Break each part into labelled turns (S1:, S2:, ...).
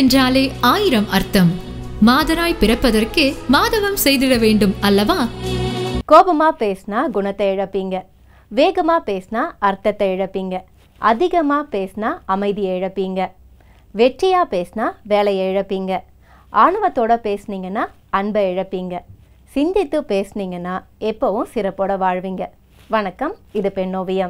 S1: என்றாலே ஆயிரம் அர்த்தம் மாதராய் பிறப்பதற்கே மாதவம் செய்திட வேண்டும் அல்லவா
S2: கோபமா பேசினா குணத்தை இழப்பீங்க வேகமா பேசினா அர்த்தத்தை இழப்பீங்க அதிகமா பேசினா அமைதியை இழப்பீங்க வெற்றியா பேசினா வேலையை இழப்பீங்க ஆணவத்தோட பேசுனீங்கன்னா அன்பை இழப்பீங்க சிந்தித்து பேசுனீங்கன்னா எப்பவும் சிறப்போட வாழ்வீங்க வணக்கம் இது பெண்ணோவியம்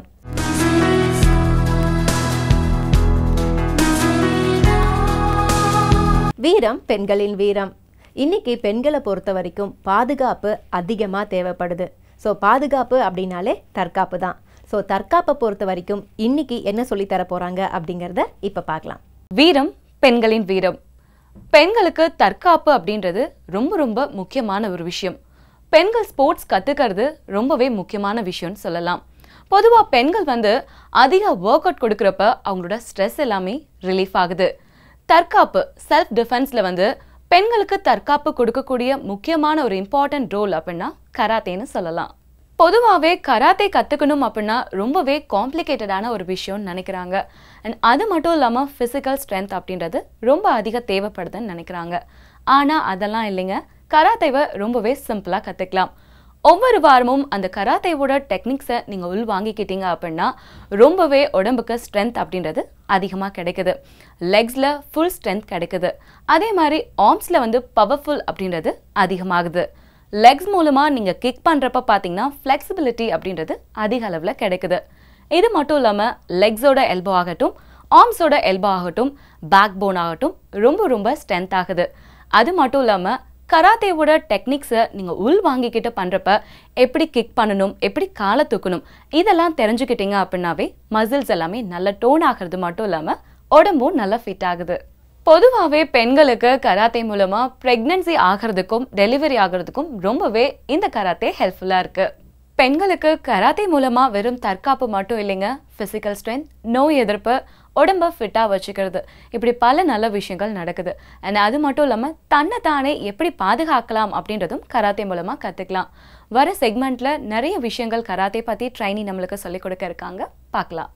S2: வீரம் பெண்களின் வீரம் இன்னைக்கு பெண்களை பொறுத்த வரைக்கும் பாதுகாப்பு அதிகமாக தேவைப்படுது ஸோ பாதுகாப்பு அப்படின்னாலே தற்காப்பு தான் ஸோ தற்காப்பை பொறுத்த வரைக்கும் இன்னைக்கு என்ன சொல்லித் தர போகிறாங்க அப்படிங்கிறத இப்போ பார்க்கலாம்
S3: வீரம் பெண்களின் வீரம் பெண்களுக்கு தற்காப்பு அப்படின்றது ரொம்ப ரொம்ப முக்கியமான ஒரு விஷயம் பெண்கள் ஸ்போர்ட்ஸ் கத்துக்கிறது ரொம்பவே முக்கியமான விஷயம்னு சொல்லலாம் பொதுவா பெண்கள் வந்து அதிக ஒர்க் அவுட் கொடுக்குறப்ப அவங்களோட ஸ்ட்ரெஸ் எல்லாமே ரிலீஃப் ஆகுது தற்காப்பு செல்ஃப் டிஃபென்ஸ்ல வந்து பெண்களுக்கு தற்காப்பு கொடுக்கக்கூடிய முக்கியமான ஒரு இம்பார்ட்டன்ட் ரோல் அப்படின்னா கராத்தேன்னு சொல்லலாம் பொதுவாகவே கராத்தே கற்றுக்கணும் அப்படின்னா ரொம்பவே காம்ப்ளிகேட்டடான ஒரு விஷயம்னு நினைக்கிறாங்க அண்ட் அது மட்டும் இல்லாமல் ஃபிசிக்கல் ஸ்ட்ரென்த் அப்படின்றது ரொம்ப அதிக தேவைப்படுதுன்னு நினைக்கிறாங்க ஆனால் அதெல்லாம் இல்லைங்க கராத்தேவை ரொம்பவே சிம்பிளாக கற்றுக்கலாம் ஒவ்வொரு வாரமும் அந்த கராத்தேவோட டெக்னிக்ஸை நீங்கள் உள் வாங்கிக்கிட்டீங்க அப்படின்னா ரொம்பவே உடம்புக்கு ஸ்ட்ரென்த் அப்படின்றது அதிகமாக கிடைக்குது லெக்ஸில் ஃபுல் ஸ்ட்ரென்த் கிடைக்குது அதே மாதிரி ஆர்ம்ஸில் வந்து பவர்ஃபுல் அப்படின்றது அதிகமாகுது லெக்ஸ் மூலமாக நீங்கள் கிக் பண்ணுறப்ப பார்த்தீங்கன்னா ஃப்ளெக்சிபிலிட்டி அப்படின்றது அதிக அளவில் கிடைக்குது இது மட்டும் இல்லாமல் லெக்ஸோட எல்போ ஆகட்டும் ஆர்ம்ஸோட எல்போ ஆகட்டும் பேக் போன் ஆகட்டும் ரொம்ப ரொம்ப ஸ்ட்ரென்த் ஆகுது அது மட்டும் இல்லாமல் கராத்தேவோட டெக்னிக்ஸை நீங்கள் உள் வாங்கிக்கிட்டு பண்ணுறப்ப எப்படி கிக் பண்ணணும் எப்படி காலை தூக்கணும் இதெல்லாம் தெரிஞ்சுக்கிட்டீங்க அப்படின்னாவே மசில்ஸ் எல்லாமே நல்ல டோன் ஆகிறது மட்டும் இல்லாமல் உடம்பும் நல்லா ஃபிட் ஆகுது பொதுவாகவே பெண்களுக்கு கராத்தே மூலமா பிரெக்னன்சி ஆகிறதுக்கும் டெலிவரி ஆகிறதுக்கும் ரொம்பவே இந்த கராத்தே ஹெல்ப்ஃபுல்லாக இருக்கு பெண்களுக்கு கராத்தே மூலமா வெறும் தற்காப்பு மட்டும் இல்லைங்க ஃபிசிக்கல் ஸ்ட்ரென்த் நோய் எதிர்ப்பு உடம்ப ஃபிட்டாக வச்சுக்கிறது இப்படி பல நல்ல விஷயங்கள் நடக்குது அண்ட் அது மட்டும் இல்லாமல் தன்னை தானே எப்படி பாதுகாக்கலாம் அப்படின்றதும் கராத்தே மூலமாக கற்றுக்கலாம் வர செக்மெண்ட்டில் நிறைய விஷயங்கள் கராத்தே பற்றி ட்ரைனி நம்மளுக்கு சொல்லிக் கொடுக்க இருக்காங்க பார்க்கலாம்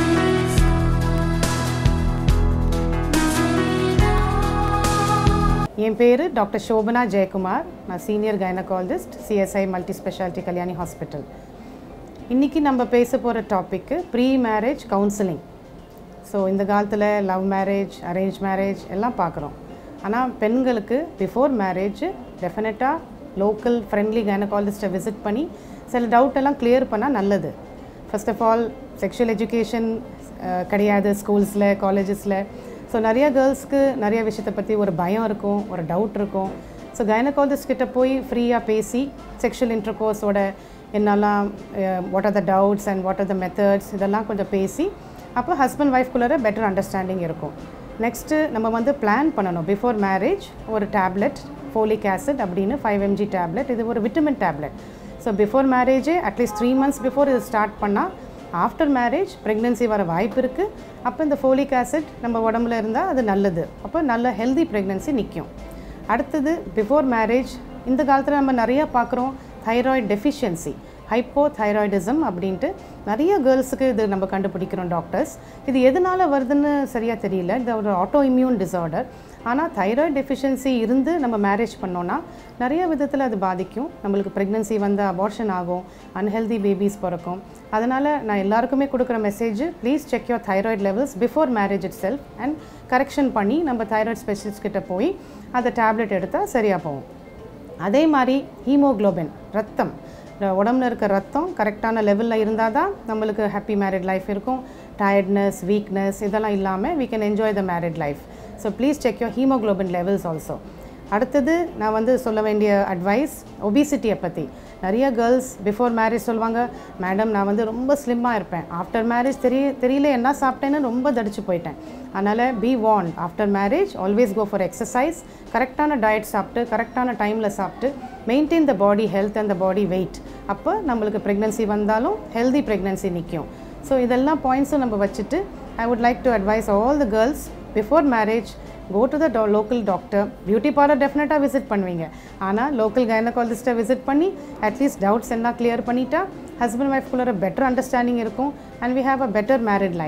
S4: என் பேர் டாக்டர் சோபனா ஜெயக்குமார் நான் senior gynaecologist CSI multi speciality Kalyani hospital இன்றைக்கி நம்ம பேச போகிற topic pre marriage counselling so இந்த காலத்தில் லவ் மேரேஜ் அரேஞ்ச் மேரேஜ் எல்லாம் பார்க்குறோம் ஆனால் பெண்களுக்கு பிஃபோர் மேரேஜ் டெஃபினட்டாக லோக்கல் ஃப்ரெண்ட்லி கைனகாலஜிஸ்ட்டை விசிட் பண்ணி சில டவுட் எல்லாம் கிளியர் பண்ணால் நல்லது first of all sexual education கிடையாது ஸ்கூல்ஸில் காலேஜஸில் ஸோ நிறைய கேர்ள்ஸ்க்கு நிறைய விஷயத்தை பற்றி ஒரு பயம் இருக்கும் ஒரு டவுட் இருக்கும் ஸோ கைனகாலஜிஸ்ட் கிட்ட போய் ஃப்ரீயாக பேசி செக்ஷுவல் இன்டர்கோர்ஸோட என்னெல்லாம் what are the doubts and what are the methods இதெல்லாம் கொஞ்சம் பேசி அப்போ ஹஸ்பண்ட் ஒய்ஃப்குள்ளே பெட்டர் அண்டர்ஸ்டாண்டிங் இருக்கும் நெக்ஸ்ட்டு நம்ம வந்து பிளான் பண்ணணும் பிஃபோர் மேரேஜ் ஒரு டேப்லெட் ஃபோலிக் ஆசிட் அப்படின்னு ஃபைவ் எம்ஜி டேப்லெட் இது ஒரு விட்டமின் டேப்லெட் ஸோ பிஃபோர் மேரேஜே அட்லீஸ்ட் த்ரீ மந்த்ஸ் பிஃபோர் இது ஸ்டார்ட் பண்ணால் ஆஃப்டர் மேரேஜ் ப்ரெக்னென்சி வர வாய்ப்பு இருக்குது அப்போ இந்த ஃபோலிக் ஆசிட் நம்ம உடம்புல இருந்தால் அது நல்லது அப்போ நல்ல ஹெல்தி ப்ரெக்னென்சி நிற்கும் அடுத்தது பிஃபோர் மேரேஜ் இந்த காலத்தில் நம்ம நிறையா பார்க்குறோம் தைராய்டு டெஃபிஷியன்சி ஹைப்போ தைராய்டிசம் அப்படின்ட்டு நிறைய கேர்ள்ஸுக்கு இது நம்ம கண்டுபிடிக்கிறோம் டாக்டர்ஸ் இது எதனால் வருதுன்னு சரியாக தெரியல இது ஒரு ஆட்டோ இம்யூன் டிசார்டர் ஆனால் தைராய்டு டெஃபிஷியன்சி இருந்து நம்ம மேரேஜ் பண்ணோன்னா நிறைய விதத்தில் அது பாதிக்கும் நம்மளுக்கு ப்ரெக்னென்சி வந்து அபார்ஷன் ஆகும் அன்ஹெல்தி பேபிஸ் பிறக்கும் அதனால் நான் எல்லாருக்குமே கொடுக்குற message please check your thyroid levels before marriage itself and correction பண்ணி நம்ம தைராய்டு ஸ்பெஷலிஸ்ட் கிட்ட போய் அந்த டேப்லெட் எடுத்தால் சரியாக போகும் அதே மாதிரி ஹீமோக்ளோபின் ரத்தம் உடம்புல இருக்க ரத்தம் கரெக்டான லெவலில் இருந்தால் தான் நம்மளுக்கு ஹாப்பி மேரிட் லைஃப் இருக்கும் டயர்ட்னஸ் வீக்னஸ் இதெல்லாம் இல்லாமல் we can enjoy the married life so please check your haemoglobin levels also அடுத்தது நான் வந்து சொல்ல வேண்டிய அட்வைஸ் ஒபிசிட்டியை பற்றி நிறைய கேர்ள்ஸ் பிஃபோர் மேரேஜ் சொல்லுவாங்க மேடம் நான் வந்து ரொம்ப ஸ்லிம்மாக இருப்பேன் ஆஃப்டர் மேரேஜ் தெரிய தெரியல என்ன சாப்பிட்டேன்னு ரொம்ப தடிச்சு போயிட்டேன் அதனால் be warn after marriage always go for exercise கரெக்டான டயட் சாப்பிட்டு கரெக்டான டைமில் சாப்பிட்டு maintain the body health and the body weight அப்போ நம்மளுக்கு ப்ரெக்னென்சி வந்தாலும் ஹெல்தி ப்ரெக்னென்சி நிற்கும் ஸோ இதெல்லாம் பாயிண்ட்ஸும் நம்ம வச்சுட்டு I would like to advise all the girls before marriage go to the local doctor beauty parlour டெஃபினட்டாக விசிட் பண்ணுவீங்க ஆனால் லோக்கல் கைனகாலஜிஸ்ட்டை விசிட் பண்ணி அட்லீஸ்ட் டவுட்ஸ் எல்லாம் கிளியர் பண்ணிட்டா ஹஸ்பண்ட் ஒய்ஃப்குள்ளே பெட்டர் அண்டர்ஸ்டாண்டிங் இருக்கும் and we have a better married life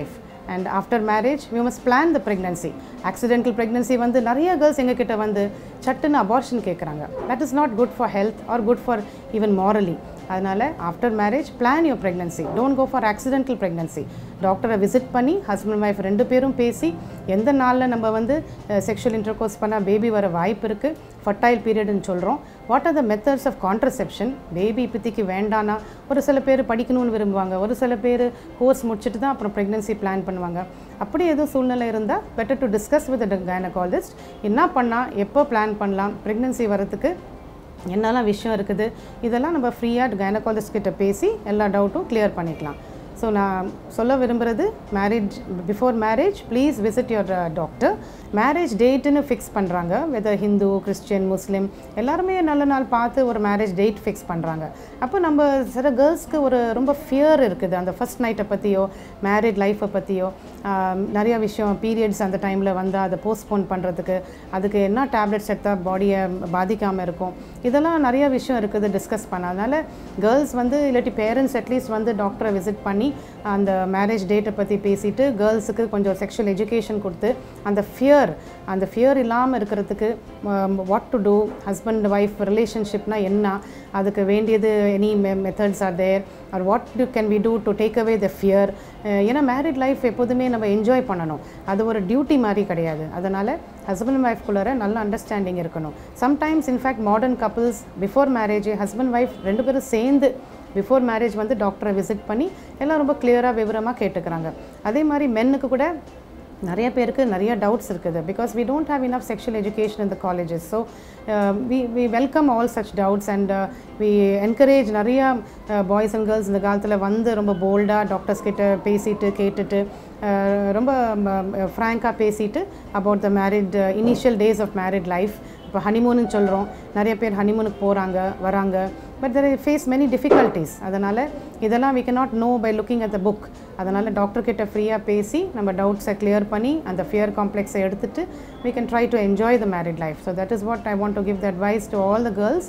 S4: and after marriage we must plan the pregnancy accidental pregnancy வந்து நிறைய கேர்ள்ஸ் எங்ககிட்ட வந்து சட்டுன்னு அபார்ஷன் கேட்குறாங்க that is not good for health R good for even morally அதனால் after marriage plan your pregnancy don't go for accidental pregnancy டாக்டரை visit பண்ணி husband wife ரெண்டு பேரும் பேசி எந்த நாளில் நம்ம வந்து செக்ஷுவல் இன்டர்கோர்ஸ் பண்ணால் பேபி வர வாய்ப்பு இருக்குது ஃபர்டைல் பீரியட்னு சொல்கிறோம் what are the methods of contraception baby இப்போதைக்கு வேண்டானா ஒரு சில பேர் படிக்கணும்னு விரும்புவாங்க ஒரு சில பேர் கோர்ஸ் முடிச்சுட்டு தான் அப்புறம் ப்ரெக்னன்சி பிளான் பண்ணுவாங்க அப்படி எதுவும் சூழ்நிலை இருந்தால் better to discuss with gynaecologist என்ன பண்ணால் எப்போ பிளான் பண்ணலாம் ப்ரெக்னன்சி வரதுக்கு என்னெல்லாம் விஷயம் இருக்குது இதெல்லாம் நம்ம ஃப்ரீயாக கைனகாலஜிஸ்ட் கிட்ட பேசி எல்லா டவுட்டும் கிளியர் பண்ணிக்கலாம் ஸோ நான் சொல்ல விரும்புகிறது marriage before marriage please visit your doctor marriage டேட்டுன்னு ஃபிக்ஸ் பண்ணுறாங்க வெதர் ஹிந்து கிறிஸ்டியன் முஸ்லீம் எல்லாருமே நல்ல நாள் பார்த்து ஒரு மேரேஜ் டேட் ஃபிக்ஸ் பண்ணுறாங்க அப்போ நம்ம சில கேர்ள்ஸ்க்கு ஒரு ரொம்ப ஃபியர் இருக்குது அந்த ஃபர்ஸ்ட் நைட்டை பற்றியோ மேரேஜ் லைஃப்பை பற்றியோ நிறைய விஷயம் பீரியட்ஸ் அந்த டைமில் வந்தால் அதை போஸ்ட்போன் பண்ணுறதுக்கு அதுக்கு என்ன டேப்லெட்ஸ் எடுத்தால் பாடியை பாதிக்காமல் இருக்கும் இதெல்லாம் நிறைய விஷயம் இருக்குது டிஸ்கஸ் பண்ண அதனால் கேர்ள்ஸ் வந்து இல்லாட்டி பேரண்ட்ஸ் அட்லீஸ்ட் வந்து டாக்டரை விசிட் பண்ணி அந்த மேரேஜ் டேட்டை பற்றி பேசிட்டு கேர்ள்ஸுக்கு கொஞ்சம் செக்ஷுவல் எஜுகேஷன் கொடுத்து அந்த ஃபியர் அந்த ஃபியர் இல்லாமல் இருக்கிறதுக்கு what to do husband wife ரிலேஷன்ஷிப்னா என்ன அதுக்கு வேண்டியது any methods are there or what to can we do to take away the fear ஏன்னா மேரிட் லைஃப் எப்போதுமே நம்ம என்ஜாய் பண்ணணும் அது ஒரு டியூட்டி மாதிரி கிடையாது அதனால் ஹஸ்பண்ட் அண்ட் ஒய்ஃப்குள்ளார நல்ல அண்டர்ஸ்டாண்டிங் இருக்கணும் sometimes in fact modern couples before marriage husband wife ரெண்டு பேரும் சேர்ந்து பிஃபோர் மேரேஜ் வந்து டாக்டரை விசிட் பண்ணி எல்லாம் ரொம்ப கிளியராக விவரமாக கேட்டுக்கிறாங்க அதே மாதிரி மென்னுக்கு கூட நிறைய பேருக்கு நிறைய டவுட்ஸ் இருக்குது because we don't have enough sexual education in the colleges so we we welcome all such doubts and we encourage நிறையா பாய்ஸ் அண்ட் கேர்ள்ஸ் இந்த காலத்தில் வந்து ரொம்ப போல்டாக டாக்டர்ஸ் கிட்ட பேசிட்டு கேட்டுட்டு ரொம்ப ஃப்ராங்காக பேசிட்டு about the married initial days of married life இப்போ ஹனிமூன்னு சொல்கிறோம் நிறைய பேர் ஹனிமூனுக்கு போகிறாங்க வராங்க but their face many difficulties அதனால் இதெல்லாம் we not know by looking at the book அதனால் டாக்டர் கிட்ட ஃப்ரீயாக பேசி நம்ம டவுட்ஸை கிளியர் பண்ணி அந்த ஃபியர் காம்ப்ளெக்ஸை எடுத்துட்டு we can try to enjoy the married life so that is what I want to give the advice to all the girls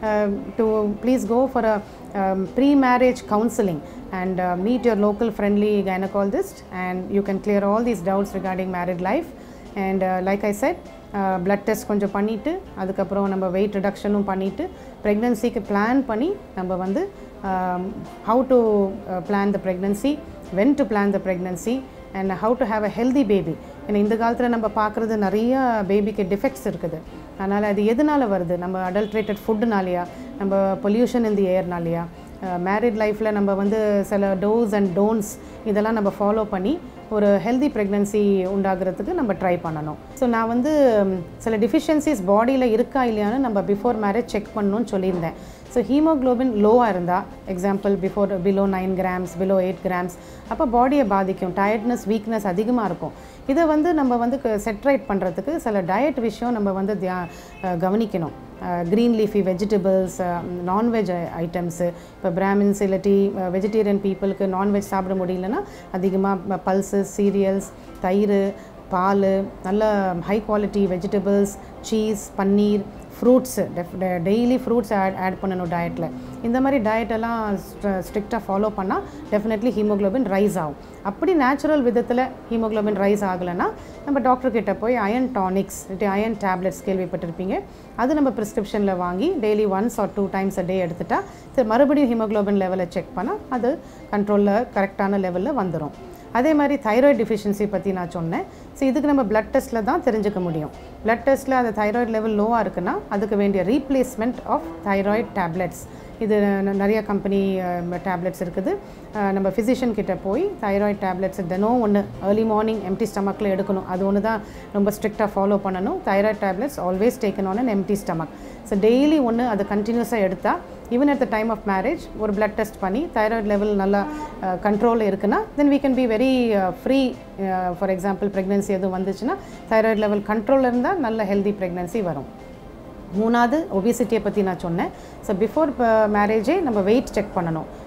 S4: to please go for a pre-marriage counseling and uh, meet your local friendly gynecologist and you can clear all these doubts regarding married life and uh, like I said blood test கொஞ்சம் பண்ணிவிட்டு அதுக்கப்புறம் நம்ம wait ரிடக்ஷனும் பண்ணிவிட்டு ப்ரெக்னென்சிக்கு plan பண்ணி நம்ம வந்து how to plan the pregnancy when to plan the pregnancy and how to have a healthy baby ஏன்னா இந்த காலத்தில் நம்ம பார்க்குறது நிறைய பேபிக்கு டிஃபெக்ட்ஸ் இருக்குது அதனால் அது எதனால் வருது நம்ம அடல்ட்ரேட்டட் ஃபுட்டுனாலையா நம்ம பொல்யூஷன் இந்த ஏர்னாலையா மேரிட் லைஃப்பில் நம்ம வந்து சில டோஸ் அண்ட் டோன்ஸ் இதெல்லாம் நம்ம ஃபாலோ பண்ணி ஒரு ஹெல்தி ப்ரெக்னன்சி உண்டாகிறதுக்கு நம்ம ட்ரை பண்ணணும் ஸோ நான் வந்து சில டிஃபிஷியன்சிஸ் பாடியில் இருக்கா இல்லையான்னு நம்ம பிஃபோர் மேரேஜ் செக் பண்ணணும்னு சொல்லியிருந்தேன் ஸோ ஹீமோக்ளோபின் லோவாக இருந்தால் example before below nine grams below eight grams அப்போ பாடியை பாதிக்கும் டயர்ட்னஸ் வீக்னஸ் அதிகமாக இருக்கும் இதை வந்து நம்ம வந்து செட்ரைட் பண்ணுறதுக்கு சில டயட் விஷயம் நம்ம வந்து தியா கவனிக்கணும் green leafy vegetables non veg items இப்போ பிராமின்ஸ் இல்லாட்டி வெஜிடேரியன் பீப்புளுக்கு நான்வெஜ் சாப்பிட முடியலன்னா அதிகமாக பல்சஸ் சீரியல்ஸ் தயிர் பால் நல்ல high quality vegetables cheese paneer fruits daily fruits add add பண்ணணும் டயட்டில் இந்த மாதிரி டயட்டெல்லாம் ஸ்ட்ரிக்டாக ஃபாலோ பண்ணால் டெஃபினெட்லி ஹீமோக்ளோபின் ரைஸ் ஆகும் அப்படி நேச்சுரல் விதத்தில் ஹீமோக்ளோபின் ரைஸ் ஆகலைன்னா நம்ம டாக்டர் கிட்ட போய் அயன் டானிக்ஸ் அயன் டேப்லெட்ஸ் கேள்விப்பட்டிருப்பீங்க அது நம்ம ப்ரிஸ்கிரிப்ஷனில் வாங்கி daily once or two times a day எடுத்துட்டா சரி மறுபடியும் ஹீமோக்ளோபின் லெவலை செக் பண்ணால் அது கண்ட்ரோலில் கரெக்டான லெவலில் வந்துடும் அதே மாதிரி தைராய்டு டிஃபிஷியன்சி பற்றி நான் சொன்னேன் ஸோ இதுக்கு நம்ம பிளட் டெஸ்ட்டில் தான் தெரிஞ்சுக்க முடியும் பிளட் டெஸ்ட்டில் அந்த தைராய்டு லெவல் லோவாக இருக்குன்னா அதுக்கு வேண்டிய ரீப்ளேஸ்மெண்ட் ஆஃப் தைராய்டு டேப்லெட்ஸ் இது நிறைய கம்பெனி டேப்லெட்ஸ் இருக்குது நம்ம ஃபிசிஷியன் கிட்ட போய் தைராய்டு டேப்லெட்ஸ் தினம் ஒன்று ஏர்லி மார்னிங் எம்டி ஸ்டமக்கில் எடுக்கணும் அது ஒன்று தான் ரொம்ப ஸ்ட்ரிக்டாக ஃபாலோ பண்ணணும் thyroid tablets always taken on an empty stomach so daily ஒன்று அது கண்டினியூஸாக எடுத்தால் even at the time of marriage ஒரு பிளட் டெஸ்ட் பண்ணி தைராய்டு லெவல் நல்லா கண்ட்ரோலில் இருக்குன்னா then we can be very free for example pregnancy எதுவும் வந்துச்சுன்னா தைராய்டு லெவல் கண்ட்ரோலில் இருந்தால் நல்ல ஹெல்தி ப்ரெக்னென்சி வரும் மூணாவது ஒபிசிட்டியை பற்றி நான் சொன்னேன் ஸோ பிஃபோர் மேரேஜே நம்ம வெயிட் செக் பண்ணணும்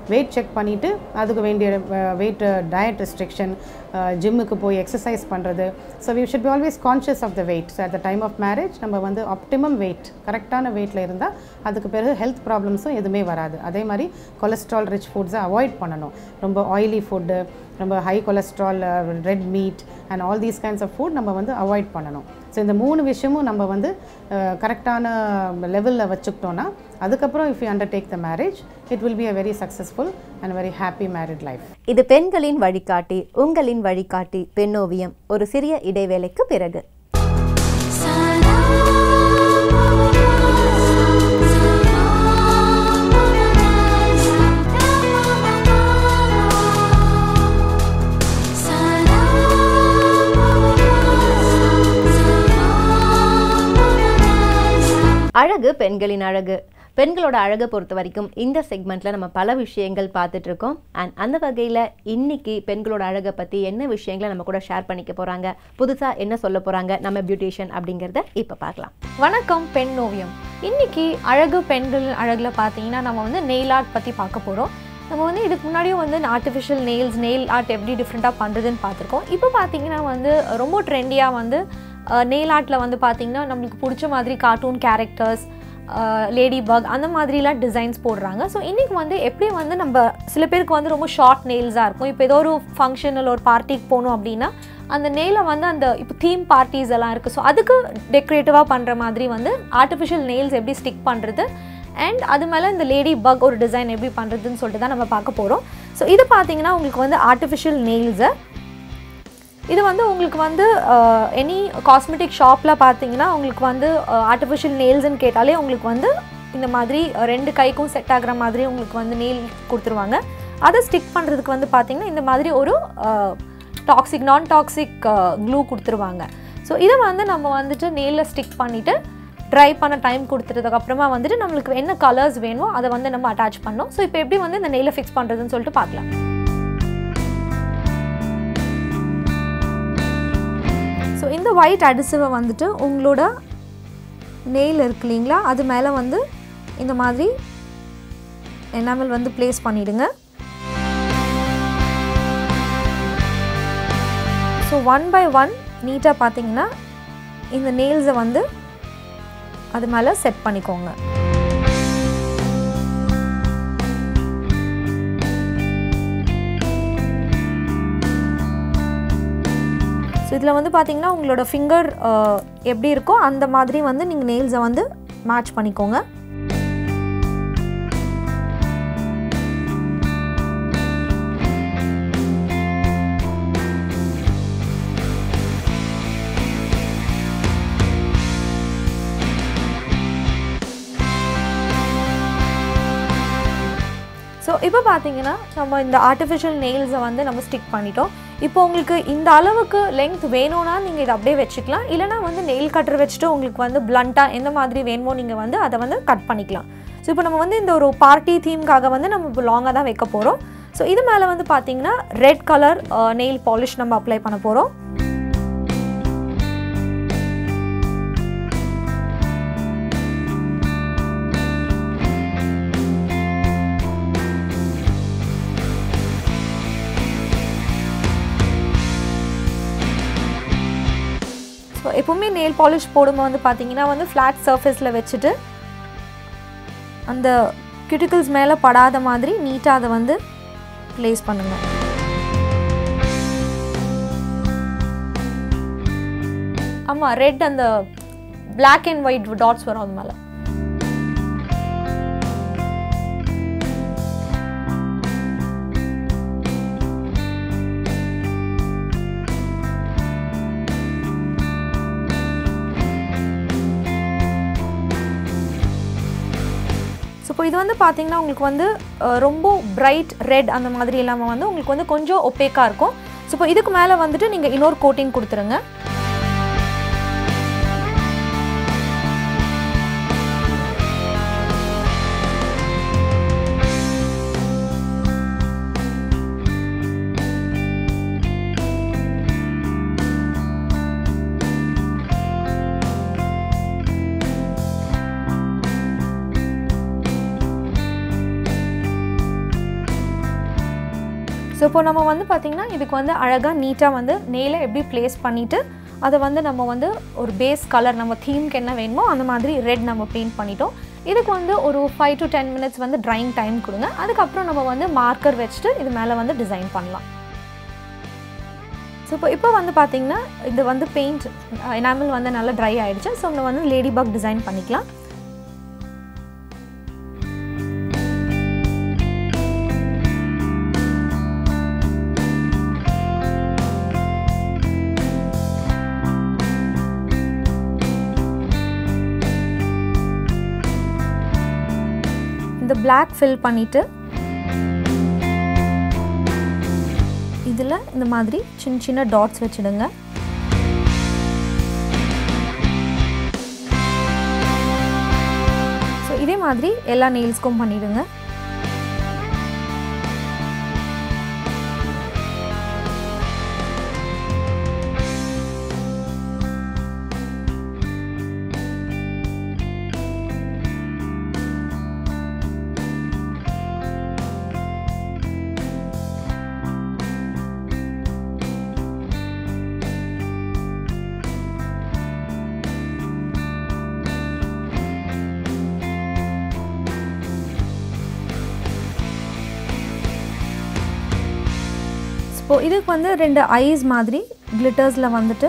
S4: வெயிட் செக் பண்ணிவிட்டு அதுக்கு வேண்டிய வெயிட் டயட் ரெஸ்ட்ரிக்ஷன் ஜிம்முக்கு போய் எக்ஸசைஸ் பண்ணுறது so we should be always conscious of the weight so at the time of marriage நம்ம வந்து ஆப்டிமம் வெயிட் கரெக்டான வெயிட்டில் இருந்தால் அதுக்கு பிறகு ஹெல்த் ப்ராப்ளம்ஸும் எதுவுமே வராது அதே மாதிரி கொலஸ்ட்ரால் ரிச் ஃபுட்ஸை அவாய்ட் பண்ணணும் ரொம்ப ஆயிலி ஃபுட்டு ரொம்ப high cholesterol red meat and all these kinds of food நம்ம வந்து அவாய்ட் பண்ணணும் ஸோ இந்த மூணு விஷயமும் நம்ம வந்து கரெக்டான லெவலில் வச்சுக்கிட்டோன்னா அதுக்கப்புறம் if you undertake the marriage it will be a very successful and very happy married life
S2: இது பெண்களின் வழிகாட்டி உங்களின் வழிகாட்டி பெண்ணோவியம் ஒரு சிறிய இடைவேளைக்கு பிறகு அழகு பெண்களின் அழகு பெண்களோட அழகை பொறுத்த வரைக்கும் இந்த செக்மெண்ட்ல நம்ம பல விஷயங்கள் பார்த்துட்டு இருக்கோம் அண்ட் அந்த வகையில் இன்னைக்கு பெண்களோட அழகை பற்றி என்ன விஷயங்களை நம்ம கூட ஷேர் பண்ணிக்க போகிறாங்க புதுசாக என்ன சொல்ல போகிறாங்க நம்ம பியூட்டிஷியன் அப்படிங்கிறத இப்போ பார்க்கலாம்
S5: வணக்கம் பெண் ஓவியம் இன்னைக்கு அழகு பெண்கள் அழகில் பார்த்தீங்கன்னா நம்ம வந்து நெயில் ஆர்ட் பற்றி பார்க்க போகிறோம் நம்ம வந்து இதுக்கு முன்னாடியும் வந்து ஆர்டிஃபிஷியல் நெயில்ஸ் நெயில் ஆர்ட் எப்படி டிஃப்ரெண்ட்டாக பண்ணுறதுன்னு பார்த்துருக்கோம் இப்போ பார்த்தீங்கன்னா வந்து ரொம்ப ட்ரெண்டியாக வந்து நெயில் ஆர்ட்டில் வந்து பார்த்தீங்கன்னா நம்மளுக்கு பிடிச்ச மாதிரி கார்ட்டூன் கேரக்டர்ஸ் லேடி பக் அந்த மாதிரிலாம் டிசைன்ஸ் போடுறாங்க ஸோ இன்றைக்கி வந்து எப்படி வந்து நம்ம சில பேருக்கு வந்து ரொம்ப ஷார்ட் நெயில்ஸாக இருக்கும் இப்போ ஏதோ ஒரு ஃபங்க்ஷன் இல்லை ஒரு பார்ட்டிக்கு போகணும் அப்படின்னா அந்த நெயிலை வந்து அந்த இப்போ தீம் பார்ட்டிஸ் எல்லாம் இருக்குது ஸோ அதுக்கு டெக்கரேட்டிவாக பண்ணுற மாதிரி வந்து ஆர்டிஃபிஷியல் நெயில்ஸ் எப்படி ஸ்டிக் பண்ணுறது அண்ட் அது மேலே இந்த லேடி பக் ஒரு டிசைன் எப்படி பண்ணுறதுன்னு சொல்லிட்டு தான் நம்ம பார்க்க போகிறோம் ஸோ இது பார்த்தீங்கன்னா உங்களுக்கு வந்து ஆர்டிஃபிஷியல் நெயில்ஸை இது வந்து உங்களுக்கு வந்து எனி காஸ்மெட்டிக் ஷாப்பில் பார்த்தீங்கன்னா உங்களுக்கு வந்து ஆர்டிஃபிஷியல் நெயில்ஸ்னு கேட்டாலே உங்களுக்கு வந்து இந்த மாதிரி ரெண்டு கைக்கும் செட் ஆகிற மாதிரி உங்களுக்கு வந்து நெயில் கொடுத்துருவாங்க அதை ஸ்டிக் பண்ணுறதுக்கு வந்து பார்த்தீங்கன்னா இந்த மாதிரி ஒரு டாக்ஸிக் நான் டாக்ஸிக் க்ளூ கொடுத்துருவாங்க ஸோ இதை வந்து நம்ம வந்துட்டு நெயிலில் ஸ்டிக் பண்ணிவிட்டு ட்ரை பண்ண டைம் கொடுத்துட்டதுக்கு அப்புறமா வந்துட்டு நம்மளுக்கு என்ன கலர்ஸ் வேணுமோ அதை வந்து நம்ம அட்டாச் பண்ணோம் ஸோ இப்போ எப்படி வந்து இந்த நெயிலை ஃபிக்ஸ் பண்ணுறதுன்னு சொல்லிட்டு பார்க்கலாம் ஸோ இந்த ஒயிட் அடிசிவை வந்துட்டு உங்களோட நெயில் இருக்கு இல்லைங்களா அது மேலே வந்து இந்த மாதிரி எனாமல் வந்து ப்ளேஸ் பண்ணிவிடுங்க ஸோ ஒன் பை ஒன் நீட்டாக பார்த்தீங்கன்னா இந்த நெயில்ஸை வந்து அது மேலே செட் பண்ணிக்கோங்க ஸோ இதில் வந்து பார்த்தீங்கன்னா உங்களோட ஃபிங்கர் எப்படி இருக்கோ அந்த மாதிரி வந்து நீங்கள் நெயில்ஸை வந்து மேட்ச் பண்ணிக்கோங்க ஸோ இப்போ பார்த்தீங்கன்னா நம்ம இந்த ஆர்டிஃபிஷியல் நெயில்ஸை வந்து நம்ம ஸ்டிக் பண்ணிட்டோம் இப்போ உங்களுக்கு இந்த அளவுக்கு லெங்த் வேணும்னா நீங்கள் இதை அப்படியே வச்சுக்கலாம் இல்லைனா வந்து நெயில் கட்டர் வச்சுட்டு உங்களுக்கு வந்து பிளண்ட்டாக எந்த மாதிரி வேணுமோ நீங்கள் வந்து அதை வந்து கட் பண்ணிக்கலாம் ஸோ இப்போ நம்ம வந்து இந்த ஒரு பார்ட்டி தீம்காக வந்து நம்ம இப்போ லாங்காக தான் வைக்க போகிறோம் ஸோ இது மேலே வந்து பார்த்தீங்கன்னா ரெட் கலர் நெயில் பாலிஷ் நம்ம அப்ளை பண்ண போகிறோம் ஸோ எப்போவுமே நெயில் பாலிஷ் போடும்போது வந்து பார்த்தீங்கன்னா வந்து ஃப்ளாட் சர்ஃபேஸில் வச்சுட்டு அந்த கியூட்டிகல்ஸ் மேலே படாத மாதிரி நீட்டாக அதை வந்து ப்ளேஸ் பண்ணுங்கள் ஆமாம் ரெட் அந்த பிளாக் அண்ட் ஒயிட் டாட்ஸ் வரும் அது மேலே ஸோ இப்போ இது வந்து பார்த்தீங்கன்னா உங்களுக்கு வந்து அஹ், ரொம்ப பிரைட் ரெட் அந்த மாதிரி இல்லாமல் வந்து உங்களுக்கு வந்து கொஞ்சம் ஒப்பேக்காக இருக்கும் ஸோ இப்போ இதுக்கு மேலே வந்துட்டு நீங்கள் இன்னொரு கோட்டிங் கொடுத்துருங்க இப்போ நம்ம வந்து பார்த்திங்கன்னா இதுக்கு வந்து அழகாக நீட்டாக வந்து நெயிலை எப்படி ப்ளேஸ் பண்ணிவிட்டு அதை வந்து நம்ம வந்து ஒரு பேஸ் கலர் நம்ம தீம்க்கு என்ன வேணுமோ அந்த மாதிரி ரெட் நம்ம பெயிண்ட் பண்ணிட்டோம் இதுக்கு வந்து ஒரு ஃபைவ் டு டென் மினிட்ஸ் வந்து ட்ரைங் டைம் கொடுங்க அதுக்கப்புறம் நம்ம வந்து மார்க்கர் வச்சுட்டு இது மேலே வந்து டிசைன் பண்ணலாம் ஸோ இப்போ இப்போ வந்து பார்த்தீங்கன்னா இது வந்து பெயிண்ட் எனாமல் வந்து நல்லா ட்ரை ஆயிடுச்சு ஸோ நம்ம வந்து லேடி பக் டிசைன் பண்ணிக்கலாம் இந்த Black ஃபில் பண்ணிவிட்டு இதில் இந்த மாதிரி சின்ன சின்ன டாட்ஸ் வச்சுடுங்க ஸோ இதே மாதிரி எல்லா நெயில்ஸ்க்கும் பண்ணிடுங்க இப்போ இதுக்கு வந்து ரெண்டு ஐஸ் மாதிரி கிளிட்டர்ஸில் வந்துட்டு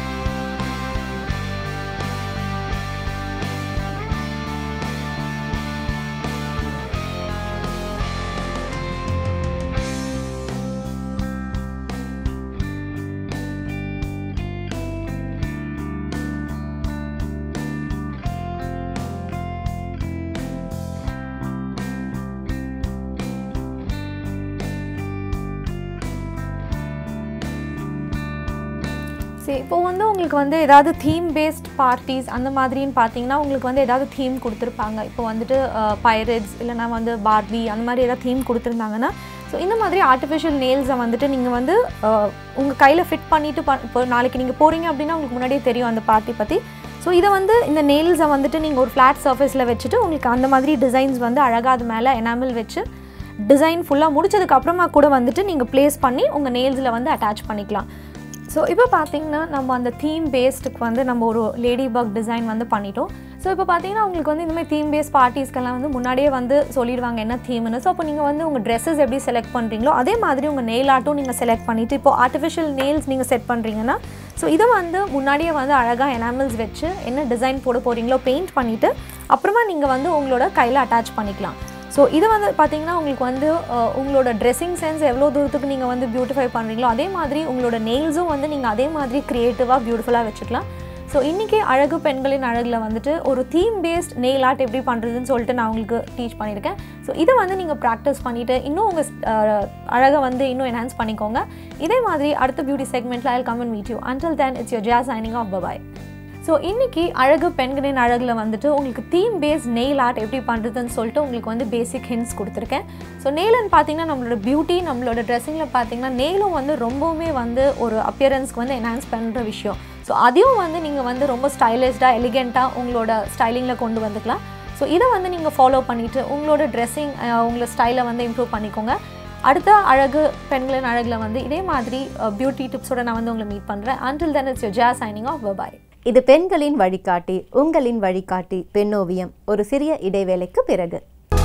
S5: சரி இப்போ வந்து உங்களுக்கு வந்து ஏதாவது தீம் பேஸ்ட் பார்ட்டிஸ் அந்த மாதிரின்னு பார்த்தீங்கன்னா உங்களுக்கு வந்து ஏதாவது தீம் கொடுத்துருப்பாங்க இப்போ வந்துட்டு பைரட்ஸ் இல்லைனா வந்து பார்பி அந்த மாதிரி ஏதாவது தீம் கொடுத்துருந்தாங்கன்னா ஸோ இந்த மாதிரி ஆர்டிஃபிஷியல் நெயில்ஸை வந்துட்டு நீங்கள் வந்து உங்கள் கையில் ஃபிட் பண்ணிட்டு ப இப்போ நாளைக்கு நீங்கள் போகிறீங்க அப்படின்னா உங்களுக்கு முன்னாடியே தெரியும் அந்த பார்ட்டி பற்றி ஸோ இதை வந்து இந்த நெயில்ஸை வந்துட்டு நீங்கள் ஒரு ஃப்ளாட் சர்ஃபேஸில் வச்சுட்டு உங்களுக்கு அந்த மாதிரி டிசைன்ஸ் வந்து அழகாக அது மேலே எனாமல் வச்சு டிசைன் ஃபுல்லாக முடிச்சதுக்கு அப்புறமா கூட வந்துட்டு நீங்கள் ப்ளேஸ் பண்ணி உங்கள் நெயில்ஸில் வந்து அட்டாச் பண்ணிக்கலாம் ஸோ இப்போ பார்த்தீங்கன்னா நம்ம அந்த தீம் பேஸ்டுக்கு வந்து நம்ம ஒரு லேடி பக் டிசைன் வந்து பண்ணிட்டோம் ஸோ இப்போ பார்த்தீங்கன்னா உங்களுக்கு வந்து இந்த மாதிரி தீம் பேஸ்ட் பார்ட்டிஸ்க்கெல்லாம் வந்து முன்னாடியே வந்து சொல்லிடுவாங்க என்ன தீம்னு ஸோ அப்போ நீங்கள் வந்து உங்கள் ட்ரெஸ்ஸஸ் எப்படி செலக்ட் பண்ணுறீங்களோ அதே மாதிரி உங்கள் நெயில் ஆர்ட்டும் நீங்கள் செலக்ட் பண்ணிவிட்டு இப்போ ஆர்டிஃபிஷியல் நெயில்ஸ் நீங்கள் செட் பண்ணுறீங்கன்னா ஸோ இதை வந்து முன்னாடியே வந்து அழகாக எனாமல்ஸ் வச்சு என்ன டிசைன் போட போகிறீங்களோ பெயிண்ட் பண்ணிவிட்டு அப்புறமா நீங்கள் வந்து உங்களோட கையில் அட்டாச் பண்ணிக்கலாம் ஸோ இது வந்து பார்த்தீங்கன்னா உங்களுக்கு வந்து அஹ், உங்களோட ட்ரெஸ்ஸிங் சென்ஸ் எவ்வளோ தூரத்துக்கு நீங்கள் வந்து பியூட்டிஃபை பண்ணுறீங்களோ அதே மாதிரி உங்களோட நெயில்ஸும் வந்து நீங்கள் அதே மாதிரி க்ரியேட்டிவாக பியூட்டிஃபுல்லாக வச்சுக்கலாம் ஸோ இன்றைக்கி அழகு பெண்களின் அழகில் வந்துட்டு ஒரு தீம் பேஸ்ட் நெயில் ஆர்ட் எப்படி பண்ணுறதுன்னு சொல்லிட்டு நான் உங்களுக்கு டீச் பண்ணியிருக்கேன் ஸோ இதை வந்து நீங்கள் ப்ராக்டிஸ் பண்ணிவிட்டு இன்னும் உங்கள் அழகை வந்து இன்னும் என்ஹான்ஸ் பண்ணிக்கோங்க இதே மாதிரி அடுத்த பியூட்டி செக்மெண்ட்டில் I come and meet you until then it's your Jiya signing off bye bye so இன்னைக்கு அழகு பெண்களின் அழகில் வந்துட்டு உங்களுக்கு தீம் பேஸ் நெயில் ஆர்ட் எப்படி பண்ணுறதுன்னு சொல்லிட்டு உங்களுக்கு வந்து பேசிக் ஹிண்ட்ஸ் கொடுத்துருக்கேன் ஸோ நெயில்னு பார்த்தீங்கன்னா நம்மளோட பியூட்டி நம்மளோட ட்ரெஸ்ஸிங்கில் பார்த்தீங்கன்னா நெயிலும் வந்து ரொம்பவுமே வந்து ஒரு அப்பியரன்ஸ்க்கு வந்து என்ஹான்ஸ் பண்ணுற விஷயம் ஸோ அதையும் வந்து நீங்கள் வந்து ரொம்ப ஸ்டைலிஷ்டாக எலிகெண்ட்டாக உங்களோட ஸ்டைலிங்கில் கொண்டு வந்துக்கலாம் ஸோ இதை வந்து நீங்கள் ஃபாலோ பண்ணிவிட்டு உங்களோட ட்ரெஸ்ஸிங் உங்களோட ஸ்டைலை வந்து இம்ப்ரூவ் பண்ணிக்கோங்க அடுத்த அழகு பெண்களின் அழகில் வந்து இதே மாதிரி பியூட்டி டிப்ஸோட நான் வந்து உங்களை மீட் பண்ணுறேன் அண்டில் தென் இட்ஸ் யோர் ஜா சைனிங் ஆஃப் பபாய்
S2: இது பெண்களின் வழிகாட்டி உங்களின் வழிகாட்டி பெண்ணோவியம் ஒரு சிறிய இடைவேளைக்கு பிறகு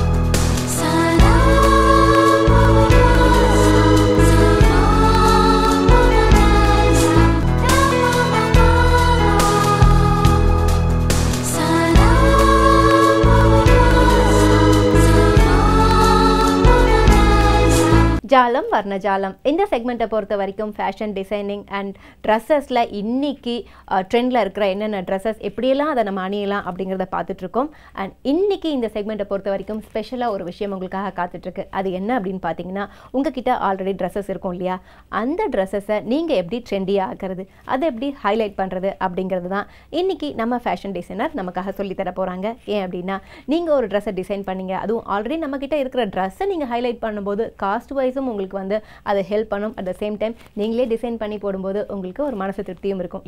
S2: ஜாலம் வர்ணஜாலம் இந்த செக்மெண்ட்டை பொறுத்த வரைக்கும் ஃபேஷன் டிசைனிங் அண்ட் ட்ரெஸ்ஸஸில் இன்னைக்கு ட்ரெண்டில் இருக்கிற என்னென்ன ட்ரெஸ்ஸஸ் எப்படியெல்லாம் அதை நம்ம அணியலாம் அப்படிங்கிறத பார்த்துட்டு இருக்கோம் அண்ட் இன்னைக்கு இந்த செக்மெண்ட்டை பொறுத்த வரைக்கும் ஸ்பெஷலாக ஒரு விஷயம் உங்களுக்காக காத்துட்ருக்கு அது என்ன அப்படின்னு பார்த்தீங்கன்னா உங்ககிட்ட ஆல்ரெடி ட்ரெஸ்ஸஸ் இருக்கும் இல்லையா அந்த ட்ரெஸ்ஸஸை நீங்கள் எப்படி ட்ரெண்டியாக ஆக்குறது அதை எப்படி ஹைலைட் பண்ணுறது அப்படிங்கிறது தான் இன்னைக்கு நம்ம ஃபேஷன் டிசைனர் நமக்காக சொல்லித் தர போகிறாங்க ஏன் அப்படின்னா நீங்கள் ஒரு ட்ரெஸ்ஸை டிசைன் பண்ணீங்க அதுவும் ஆல்ரெடி நம்மக்கிட்ட இருக்கிற ட்ரெஸ்ஸை நீங்கள் ஹைலைட் பண்ணும்போது காஸ்ட் வைஸும் உங்களுக்கு வந்து அது ஹெல்ப் பண்ணும் அட் த சேம் டைம் நீங்களே டிசைன் பண்ணி போடும்போது உங்களுக்கு ஒரு மனசு திருப்தியும் இருக்கும் இல்லையா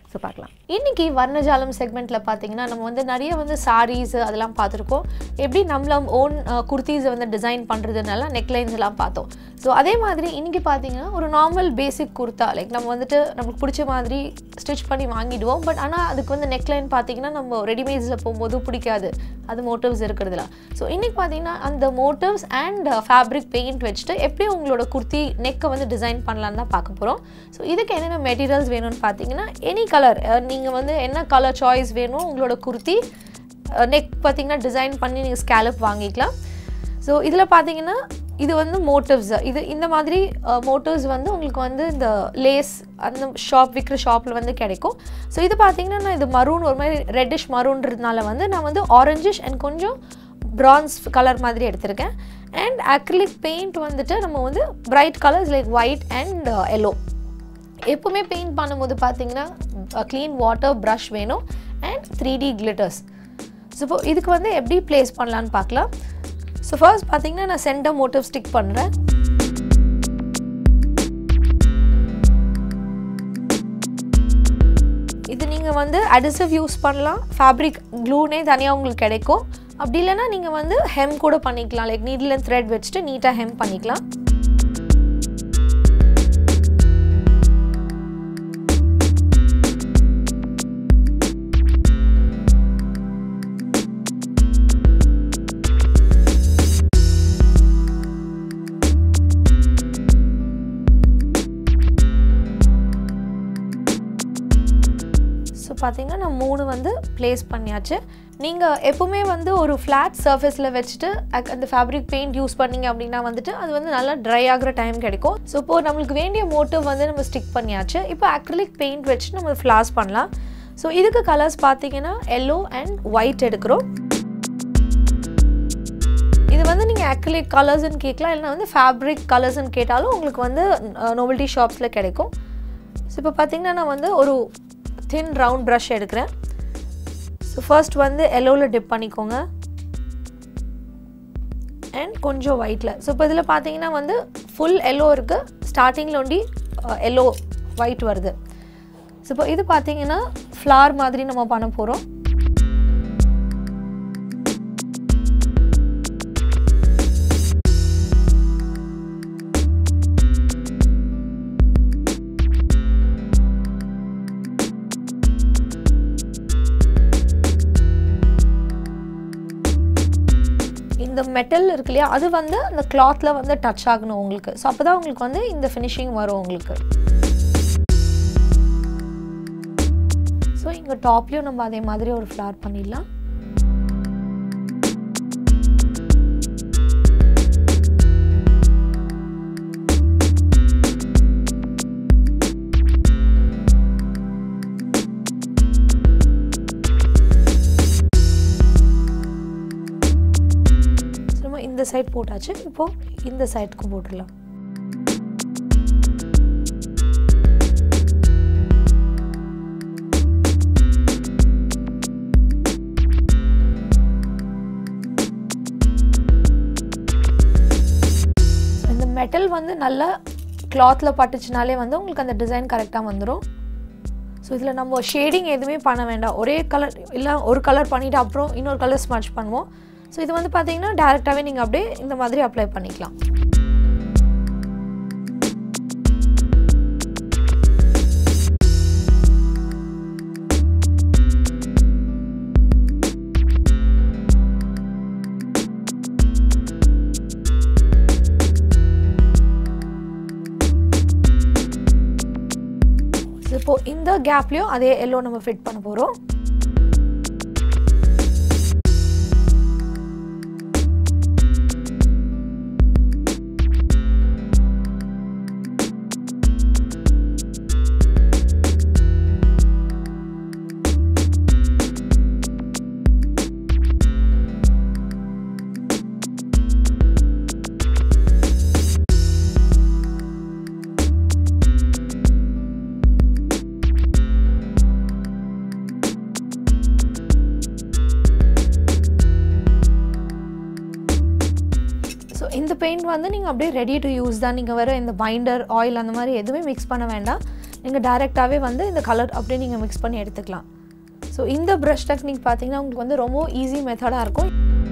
S2: ஸோ பார்க்கலாம்
S5: இன்னைக்கு வர்ணஜாலம் செக்மெண்ட்டில் பார்த்தீங்கன்னா நம்ம வந்து நிறைய வந்து சாரீஸ் அதெல்லாம் பார்த்துருக்கோம் எப்படி நம்மள ஓன் குர்த்தீஸை வந்து டிசைன் பண்ணுறதுனால நெக்லைன்ஸ் எல்லாம் பார்த்தோம் ஸோ அதே மாதிரி இன்னைக்கு பார்த்தீங்கன்னா ஒரு நார்மல் பேசிக் குர்த்தா லைக் நம்ம வந்துட்டு நமக்கு பிடிச்ச மாதிரி ஸ்டிச் பண்ணி வாங்கிடுவோம் பட் ஆனால் அதுக்கு வந்து நெக்லைன் பார்த்தீங்கன்னா நம்ம ரெடிமேட்ஸில் போகும்போது பிடிக்காது அது மோட்டிவ்ஸ் இருக்கிறதுல ஸோ இன்னைக்கு பார்த்தீங்கன்னா அந்த மோட்டிவ்ஸ் அண்ட் ஃபேப்ரிக் பெயிண்ட் வச்சுட்டு எப்படி உங்களோட குர்த்தி நெக்கை வந்து டிசைன் பண்ணலான்னு தான் பார்க்க போகிறோம் ஸோ இதுக்கு என்னென்ன மெட்டீரியல்ஸ் வேணும்னு பார்த்தீங்கன்னா எனி கலர் நீங்கள் வந்து என்ன கலர் சாய்ஸ் வேணும் உங்களோட குர்த்தி நெக் பார்த்தீங்கன்னா டிசைன் பண்ணி நீங்கள் ஸ்கேலப் வாங்கிக்கலாம் ஸோ இதில் பார்த்தீங்கன்னா இது வந்து மோட்டிவ்ஸ் இது இந்த மாதிரி மோட்டிவ்ஸ் வந்து உங்களுக்கு வந்து இந்த லேஸ் அந்த ஷாப் விற்கிற ஷாப்பில் வந்து கிடைக்கும் ஸோ இது பார்த்தீங்கன்னா நான் இது மரூன் ஒரு மாதிரி ரெட்டிஷ் மரூன்றதுனால வந்து நான் வந்து ஆரஞ்சிஷ் அண்ட் கொஞ்சம் ப்ரான்ஸ் கலர் மாதிரி எடுத்திருக்கேன் அண்ட் அக்ரிலிக் பெயிண்ட் வந்துட்டு நம்ம வந்து bright colours like white and yellow எப்பவுமே பெயிண்ட் பண்ணும்போது பார்த்தீங்கன்னா க்ளீன் வாட்டர் ப்ரஷ் வேணும் and three D glitters so இப்போ இதுக்கு வந்து எப்படி ப்ளேஸ் பண்ணலான்னு பார்க்கலாம் ஸோ ஃபர்ஸ்ட் பார்த்தீங்கன்னா நான் சென்டர் மோட்டிவ் ஸ்டிக் பண்ணுறேன் இது நீங்கள் வந்து அடிசிவ் யூஸ் பண்ணலாம் ஃபேப்ரிக் க்ளூனே தனியாக உங்களுக்கு கிடைக்கும் அப்படி இல்லைன்னா நீங்கள் வந்து ஹெம் கூட பண்ணிக்கலாம் லைக் நீடில் அண்ட் த்ரெட் வச்சுட்டு நீட்டாக ஹெம் பண்ணிக்கலாம் ஸோ பார்த்தீங்கன்னா நான் மூணு வந்து ப்ளேஸ் பண்ணியாச்சு நீங்கள் எப்பவுமே வந்து ஒரு ஃப்ளாட் சர்ஃபேஸில் வச்சுட்டு அக்- அந்த ஃபேப்ரிக் பெயிண்ட் யூஸ் பண்ணீங்க அப்படின்னா வந்துட்டு அது வந்து நல்லா ட்ரை ஆகுற டைம் கிடைக்கும் ஸோ இப்போது நம்மளுக்கு வேண்டிய மோட்டிவ் வந்து நம்ம ஸ்டிக் பண்ணியாச்சு இப்போ அக்ரிலிக் பெயிண்ட் வச்சு நம்ம ஃப்ளாஸ் பண்ணலாம் ஸோ இதுக்கு கலர்ஸ் பார்த்தீங்கன்னா எல்லோ அண்ட் ஒயிட் எடுக்கிறோம் இது வந்து நீங்கள் அக்ரிலிக் கலர்ஸ்னு கேட்கலாம் இல்லைனா வந்து ஃபேப்ரிக் கலர்ஸ்னு கேட்டாலும் உங்களுக்கு வந்து நோவல்டி ஷாப்ஸில் கிடைக்கும் ஸோ இப்போ பார்த்தீங்கன்னா நான் வந்து ஒரு தின் ரவுண்ட் ப்ரஷ் எடுக்கிறேன் ஸோ ஃபர்ஸ்ட் வந்து எல்லோவில் டிப் பண்ணிக்கோங்க அண்ட் கொஞ்சம் ஒயிட்டில் ஸோ இப்போ இதில் பார்த்தீங்கன்னா வந்து ஃபுல் எல்லோ இருக்குது ஸ்டார்டிங்கில் ஒண்டி எல்லோ ஒயிட் வருது ஸோ இப்போ இது பார்த்தீங்கன்னா ஃப்ளார் மாதிரி நம்ம பண்ண போகிறோம் இந்த மெட்டல் இருக்கு இல்லையா அது வந்து அந்த கிளாத்தில் வந்து டச் ஆகணும் உங்களுக்கு ஸோ அப்போ தான் உங்களுக்கு வந்து இந்த ஃபினிஷிங் வரும் உங்களுக்கு ஸோ இங்கே டாப்லேயும் நம்ம அதே மாதிரி ஒரு ஃப்ளார் பண்ணிடலாம் So, நம்ம இந்த சைட் போட்டாச்சு இப்போது இந்த சைடுக்கு போட்டுடலாம் So, இந்த மெட்டல் வந்து நல்லா கிளாத்தில் பட்டுச்சுனாலே வந்து உங்களுக்கு அந்த டிசைன் கரெக்டாக வந்துடும் ஸோ இதில் நம்ம ஷேடிங் எதுவுமே பண்ண வேண்டாம் ஒரே கலர் இல்லை ஒரு கலர் பண்ணிவிட்டு அப்புறம் இன்னொரு கலர் ஸ்மட்ச் பண்ணுவோம் ஸோ இது வந்து பார்த்தீங்கன்னா டேரெக்டாகவே நீங்கள் அப்படியே இந்த மாதிரி அப்ளை பண்ணிக்கலாம் இப்போ இந்த கேப்லேயும் அதே எல்லோ நம்ம ஃபிட் பண்ண போகிறோம் ஸோ இந்த பெயிண்ட் வந்து நீங்கள் அப்படியே ரெடி டு யூஸ் தான் நீங்கள் வேறு இந்த பைண்டர் ஆயில் அந்த மாதிரி எதுவுமே மிக்ஸ் பண்ண வேண்டாம் நீங்கள் டைரெக்டாகவே வந்து இந்த கலர் அப்படியே நீங்கள் மிக்ஸ் பண்ணி எடுத்துக்கலாம் ஸோ இந்த ப்ரஷ் டெக்னிக் பார்த்தீங்கன்னா உங்களுக்கு வந்து ரொம்ப ஈஸி மெத்தடாக இருக்கும்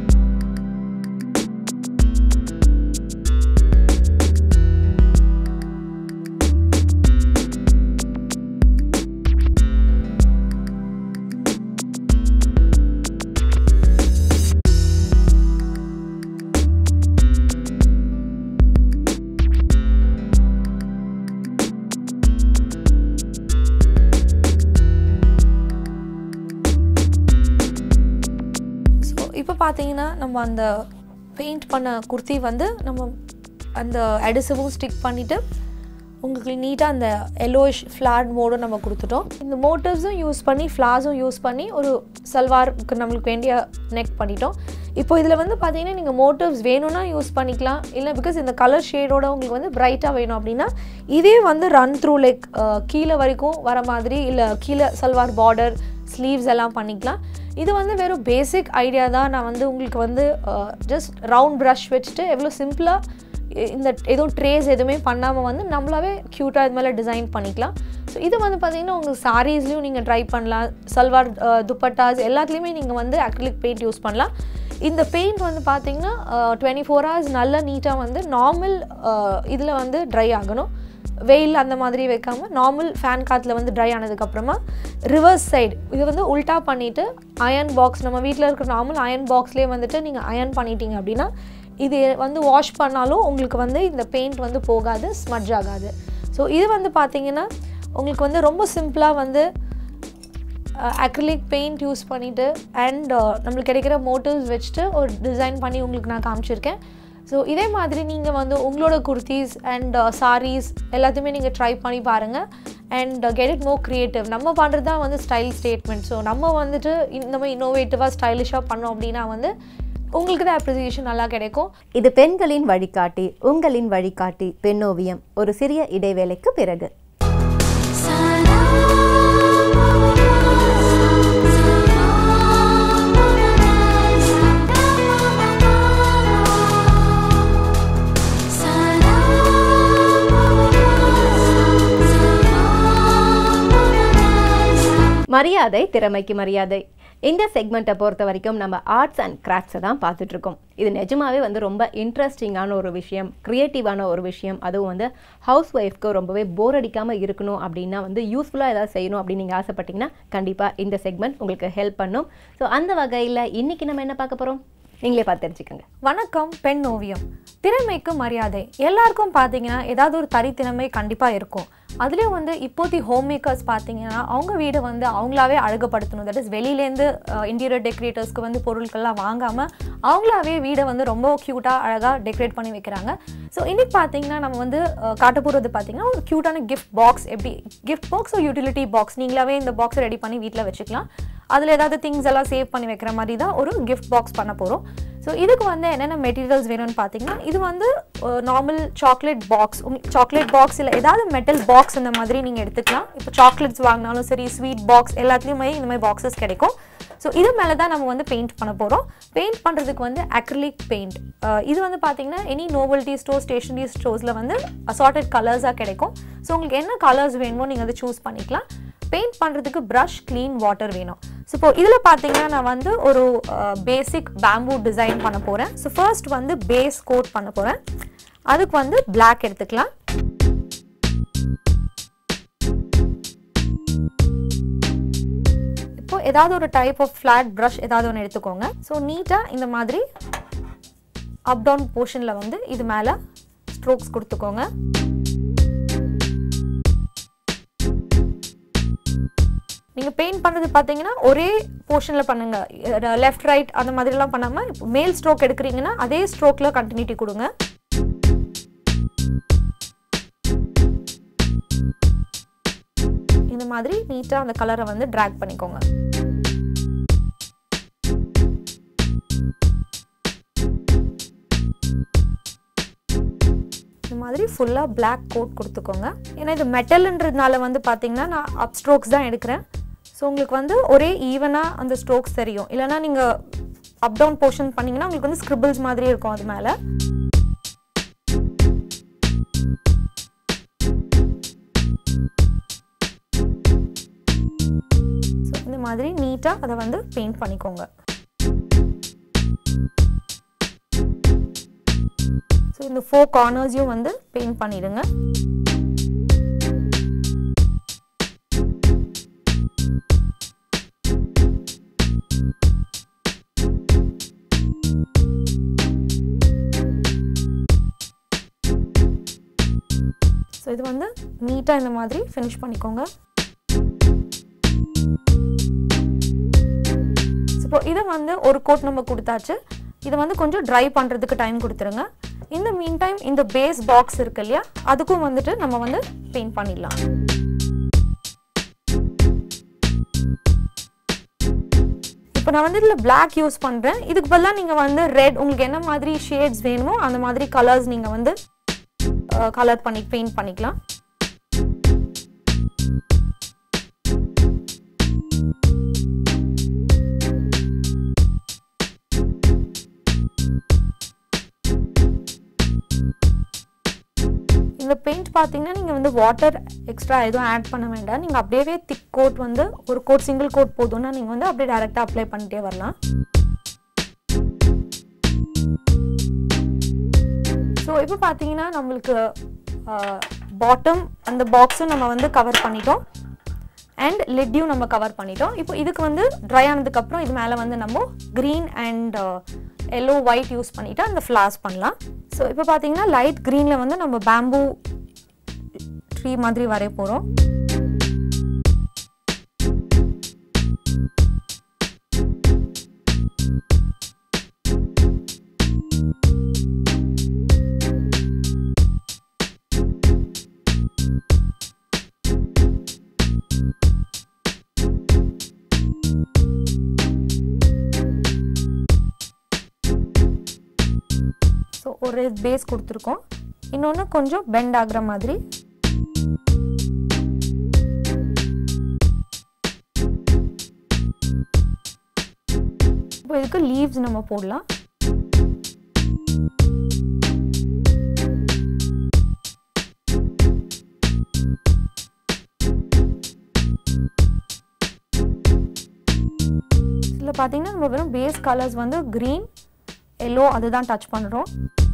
S5: ஸோ இப்போ பார்த்தீங்கன்னா நம்ம அந்த பெயிண்ட் பண்ண குர்த்தி வந்து நம்ம அந்த அடிசிவும் ஸ்டிக் பண்ணிவிட்டு உங்களுக்கு நீட்டாக அந்த எல்லோயிஷ் ஃப்ளாட் மோடும் நம்ம கொடுத்துட்டோம் இந்த மோட்டிவ்ஸும் யூஸ் பண்ணி ஃப்ளாஸும் யூஸ் பண்ணி ஒரு சல்வாருக்கு நம்மளுக்கு வேண்டிய நெக் பண்ணிட்டோம் இப்போ இதில் வந்து பார்த்தீங்கன்னா நீங்கள் மோட்டிவ்ஸ் வேணும்னா யூஸ் பண்ணிக்கலாம் இல்லை பிகாஸ் இந்த கலர் ஷேடோட உங்களுக்கு வந்து பிரைட்டாக வேணும் அப்படின்னா இதே வந்து ரன் த்ரூ லைக் கீழே வரைக்கும் வர மாதிரி இல்லை கீழே சல்வார் பார்டர் ஸ்லீவ்ஸ் எல்லாம் பண்ணிக்கலாம் இது வந்து வெறும் பேசிக் ஐடியா தான் நான் வந்து உங்களுக்கு வந்து ஜஸ்ட் ரவுண்ட் ப்ரஷ் வச்சுட்டு எவ்வளோ சிம்பிளாக இந்த எதுவும் ட்ரேஸ் எதுவுமே பண்ணாமல் வந்து நம்மளாவே க்யூட்டாக இது மேலே டிசைன் பண்ணிக்கலாம் ஸோ இது வந்து பார்த்தீங்கன்னா உங்கள் சாரீஸ்லையும் நீங்கள் ட்ரை பண்ணலாம் சல்வார் துப்பட்டாஸ் எல்லாத்துலேயுமே நீங்கள் வந்து அக்ரிலிக் பெயிண்ட் யூஸ் பண்ணலாம் இந்த பெயிண்ட் வந்து பார்த்தீங்கன்னா டுவெண்ட்டி ஃபோர் ஹவர்ஸ் நல்லா நீட்டாக வந்து நார்மல் இதில் வந்து ட்ரை ஆகணும் வெயில் அந்த மாதிரி வைக்காம நார்மல் ஃபேன் காற்றுல வந்து ட்ரை ஆனதுக்கப்புறமா ரிவர்ஸ் சைடு இது வந்து உல்ட்டா பண்ணிவிட்டு அயன் பாக்ஸ் நம்ம வீட்டில் இருக்கிற நார்மல் அயன் பாக்ஸ்லேயே வந்துட்டு நீங்கள் அயன் பண்ணிட்டீங்க அப்படின்னா இது வந்து வாஷ் பண்ணாலும் உங்களுக்கு வந்து இந்த பெயிண்ட் வந்து போகாது ஸ்மட்ஜ் ஆகாது ஸோ இது வந்து பார்த்தீங்கன்னா உங்களுக்கு வந்து ரொம்ப சிம்பிளாக வந்து அக்ரிலிக் பெயிண்ட் யூஸ் பண்ணிவிட்டு அண்ட் நம்மளுக்கு கிடைக்கிற மோட்டிவ்ஸ் வச்சுட்டு ஒரு டிசைன் பண்ணி உங்களுக்கு நான் காமிச்சிருக்கேன் ஸோ இதே மாதிரி நீங்கள் வந்து உங்களோட குர்த்திஸ் அண்ட் சாரீஸ் எல்லாத்தையுமே நீங்கள் ட்ரை பண்ணி பாருங்கள் and get it more creative நம்ம பண்ணுறது தான் வந்து ஸ்டைல் ஸ்டேட்மெண்ட் ஸோ நம்ம வந்துட்டு இந்த மாதிரி இன்னோவேட்டிவாக ஸ்டைலிஷாக பண்ணோம் அப்படின்னா வந்து உங்களுக்கு தான் அப்ரிசியேஷன் நல்லா கிடைக்கும்
S2: இது பெண்களின் வழிகாட்டி உங்களின் வழிகாட்டி பெண்ணோவியம் ஒரு சிறிய இடைவேளைக்கு பிறகு மரியாதை திறமைக்கு மரியாதை இந்த செக்மெண்ட்டை பொறுத்த வரைக்கும் நம்ம ஆர்ட்ஸ் அண்ட் கிராஃப்ட்ஸை தான் பார்த்துட்டு இருக்கோம் இது நிஜமாவே வந்து ரொம்ப இன்ட்ரெஸ்டிங்கான ஒரு விஷயம் க்ரியேட்டிவான ஒரு விஷயம் அதுவும் வந்து ஹவுஸ் ஒய்ஃப்க்கு ரொம்பவே போர் அடிக்காமல் இருக்கணும் அப்படின்னா வந்து யூஸ்ஃபுல்லாக ஏதாவது செய்யணும் அப்படின்னு நீங்கள் ஆசைப்பட்டீங்கன்னா கண்டிப்பாக இந்த செக்மெண்ட் உங்களுக்கு ஹெல்ப் பண்ணும் ஸோ அந்த வகையில் இன்னைக்கு நம்ம என்ன பார்க்க போகிறோம் நீங்களே பார்த்து தெரிஞ்சுக்கோங்க
S5: வணக்கம் பெண் ஓவியம் திறமைக்கு மரியாதை எல்லாருக்கும் பார்த்தீங்கன்னா ஏதாவது ஒரு தனித்திறமை கண்டிப்பாக இருக்கும் அதுலேயும் வந்து இப்போதி ஹோம் மேக்கர்ஸ் பார்த்தீங்கன்னா அவங்க வீடை வந்து அவங்களாவே அழகுபடுத்தணும் தட் இஸ் வெளியிலேருந்து இன்டீரியர் டெக்கரேட்டர்ஸ்க்கு வந்து பொருட்கள்லாம் வாங்காமல் அவங்களாவே வீடை வந்து ரொம்ப க்யூட்டாக அழகாக டெக்கரேட் பண்ணி வைக்கிறாங்க ஸோ இன்னைக்கு பார்த்தீங்கன்னா நம்ம வந்து அஹ், காட்ட போகிறது பார்த்தீங்கன்னா ஒரு க்யூட்டான கிஃப்ட் பாக்ஸ் எப்படி கிஃப்ட் பாக்ஸ் ஒரு யூட்டிலிட்டி பாக்ஸ் நீங்களாவே இந்த பாக்ஸை ரெடி பண்ணி வீட்டில் வச்சுக்கலாம் அதில் ஏதாவது திங்ஸ் எல்லாம் சேவ் பண்ணி வைக்கிற மாதிரி தான் ஒரு கிஃப்ட் பாக்ஸ் பண்ண போகிறோம் ஸோ இதுக்கு வந்து என்னென்ன மெட்டீரியல்ஸ் வேணும்னு பார்த்தீங்கன்னா இது வந்து normal chocolate box chocolate box இல்லை ஏதாவது மெட்டல் பாக்ஸ் இந்த மாதிரி நீங்கள் எடுத்துக்கலாம் இப்போ சாக்லேட்ஸ் வாங்கினாலும் சரி ஸ்வீட் பாக்ஸ் எல்லாத்துலேயுமே இந்த மாதிரி பாக்ஸஸ் கிடைக்கும் ஸோ இது மேலே தான் நம்ம வந்து பெயிண்ட் பண்ண போகிறோம் பெயிண்ட் பண்ணுறதுக்கு வந்து அக்ரிலிக் பெயிண்ட் இது வந்து பார்த்தீங்கன்னா எனி நோவல்டி ஸ்டோர் ஸ்டேஷனரி ஸ்டோர்ஸில் வந்து அசார்டட் கலர்ஸாக கிடைக்கும் ஸோ உங்களுக்கு என்ன கலர்ஸ் வேணுமோ நீங்கள் அதை சூஸ் பண்ணிக்கலாம் பெயிண்ட் பண்ணுறதுக்கு ப்ரஷ் க்ளீன் வாட்டர் வேணும் ஸோ இப்போ இதில் பார்த்தீங்கன்னா நான் வந்து ஒரு பேசிக் பேம்பூ டிசைன் பண்ண போகிறேன் ஸோ ஃபர்ஸ்ட் வந்து பேஸ் கோட் பண்ண போகிறேன் அதுக்கு வந்து Black எடுத்துக்கலாம் இப்போ ஏதாவது ஒரு டைப் ஆஃப் ஃப்ளாட் ப்ரஷ் ஏதாவது ஒன்று எடுத்துக்கோங்க ஸோ நீட்டாக இந்த மாதிரி அப் டவுன் போர்ஷனில் வந்து இது மேலே ஸ்ட்ரோக்ஸ் கொடுத்துக்கோங்க நீங்கள் பெயிண்ட் பண்ணுறது பார்த்தீங்கன்னா ஒரே போர்ஷனில் பண்ணுங்க லெஃப்ட் ரைட் அந்த மாதிரிலாம் பண்ணாமல் இப்போ மேல் ஸ்ட்ரோக் எடுக்கிறீங்கன்னா அதே ஸ்ட்ரோக்கில் கண்டினியூட்டி கொடுங்க இந்த மாதிரி நீட்டாக அந்த கலரை வந்து ட்ராக் பண்ணிக்கோங்க இந்த மாதிரி ஃபுல்லாக Black கோட் கொடுத்துக்கோங்க ஏன்னா இது மெட்டல்ன்றதுனால வந்து பார்த்தீங்கன்னா நான் அப் ஸ்ட்ரோக்ஸ் தான் எடுக்கிறேன் ஸோ உங்களுக்கு வந்து ஒரே ஈவனாக அந்த ஸ்ட்ரோக்ஸ் தெரியும் இல்லைனா நீங்கள் அப் டவுன் போர்ஷன் பண்ணிங்கன்னா உங்களுக்கு வந்து ஸ்கிரிபிள்ஸ் மாதிரி இருக்கும் அது மேலே மாதிரி நீட்டாக அதை வந்து பெயிண்ட் பண்ணிக்கோங்க ஸோ இந்த ஃபோர் கார்னர்ஸையும் வந்து பெயிண்ட் பண்ணிடுங்க ஸோ இது வந்து நீட்டாக இந்த மாதிரி ஃபினிஷ் பண்ணிக்கோங்க இப்போ இதை வந்து ஒரு கோட் நம்ம கொடுத்தாச்சு இதை வந்து கொஞ்சம் ட்ரை பண்ணுறதுக்கு டைம் கொடுத்துருங்க இந்த மீன் டைம் இந்த பேஸ் பாக்ஸ் இருக்கு இல்லையா அதுக்கும் வந்துட்டு நம்ம வந்து பெயிண்ட் பண்ணிடலாம் இப்போ நான் வந்து இதில் பிளாக் யூஸ் பண்ணுறேன் இதுக்கு பதிலாக நீங்கள் வந்து ரெட் உங்களுக்கு என்ன மாதிரி ஷேட்ஸ் வேணுமோ அந்த மாதிரி கலர்ஸ் நீங்கள் வந்து கலர் பண்ணி பெயிண்ட் பண்ணிக்கலாம் இந்த பெயிண்ட் பார்த்தீங்கன்னா நீங்கள் வந்து வாட்டர் எக்ஸ்ட்ரா எதுவும் ஆட் பண்ண வேண்டாம் நீங்கள் அப்படியே திக் கோட் வந்து ஒரு கோட் சிங்கிள் கோட் போதும்னா நீங்கள் வந்து அப்படியே டேரெக்டாக அப்ளை பண்ணிட்டே வரலாம் ஸோ இப்போ பார்த்தீங்கன்னா நம்மளுக்கு பாட்டம் அந்த பாக்ஸும் நம்ம வந்து கவர் பண்ணிட்டோம் அண்ட் லிட்டையும் நம்ம கவர் பண்ணிட்டோம் இப்போ இதுக்கு வந்து ட்ரை ஆனதுக்கப்புறம் இது மேலே வந்து நம்ம green and yellow white use பண்ணிவிட்டு அந்த ஃப்ளாஸ் பண்ணலாம் ஸோ இப்போ பார்த்தீங்கன்னா லைட் க்ரீனில் வந்து நம்ம பேம்பூ ட்ரீ மாதிரி வரைய போகிறோம் ஸோ ஒரு பேஸ் கொடுத்துருக்கோம் இன்னொன்று கொஞ்சம் பெண்ட் ஆகுற மாதிரி இப்போ இதுக்கு லீவ்ஸ் நம்ம போடலாம் இதில் பார்த்தீங்கன்னா நம்ம வெறும் பேஸ் கலர்ஸ் வந்து க்ரீன் எல்லோ அதுதான் டச் பண்ணுறோம்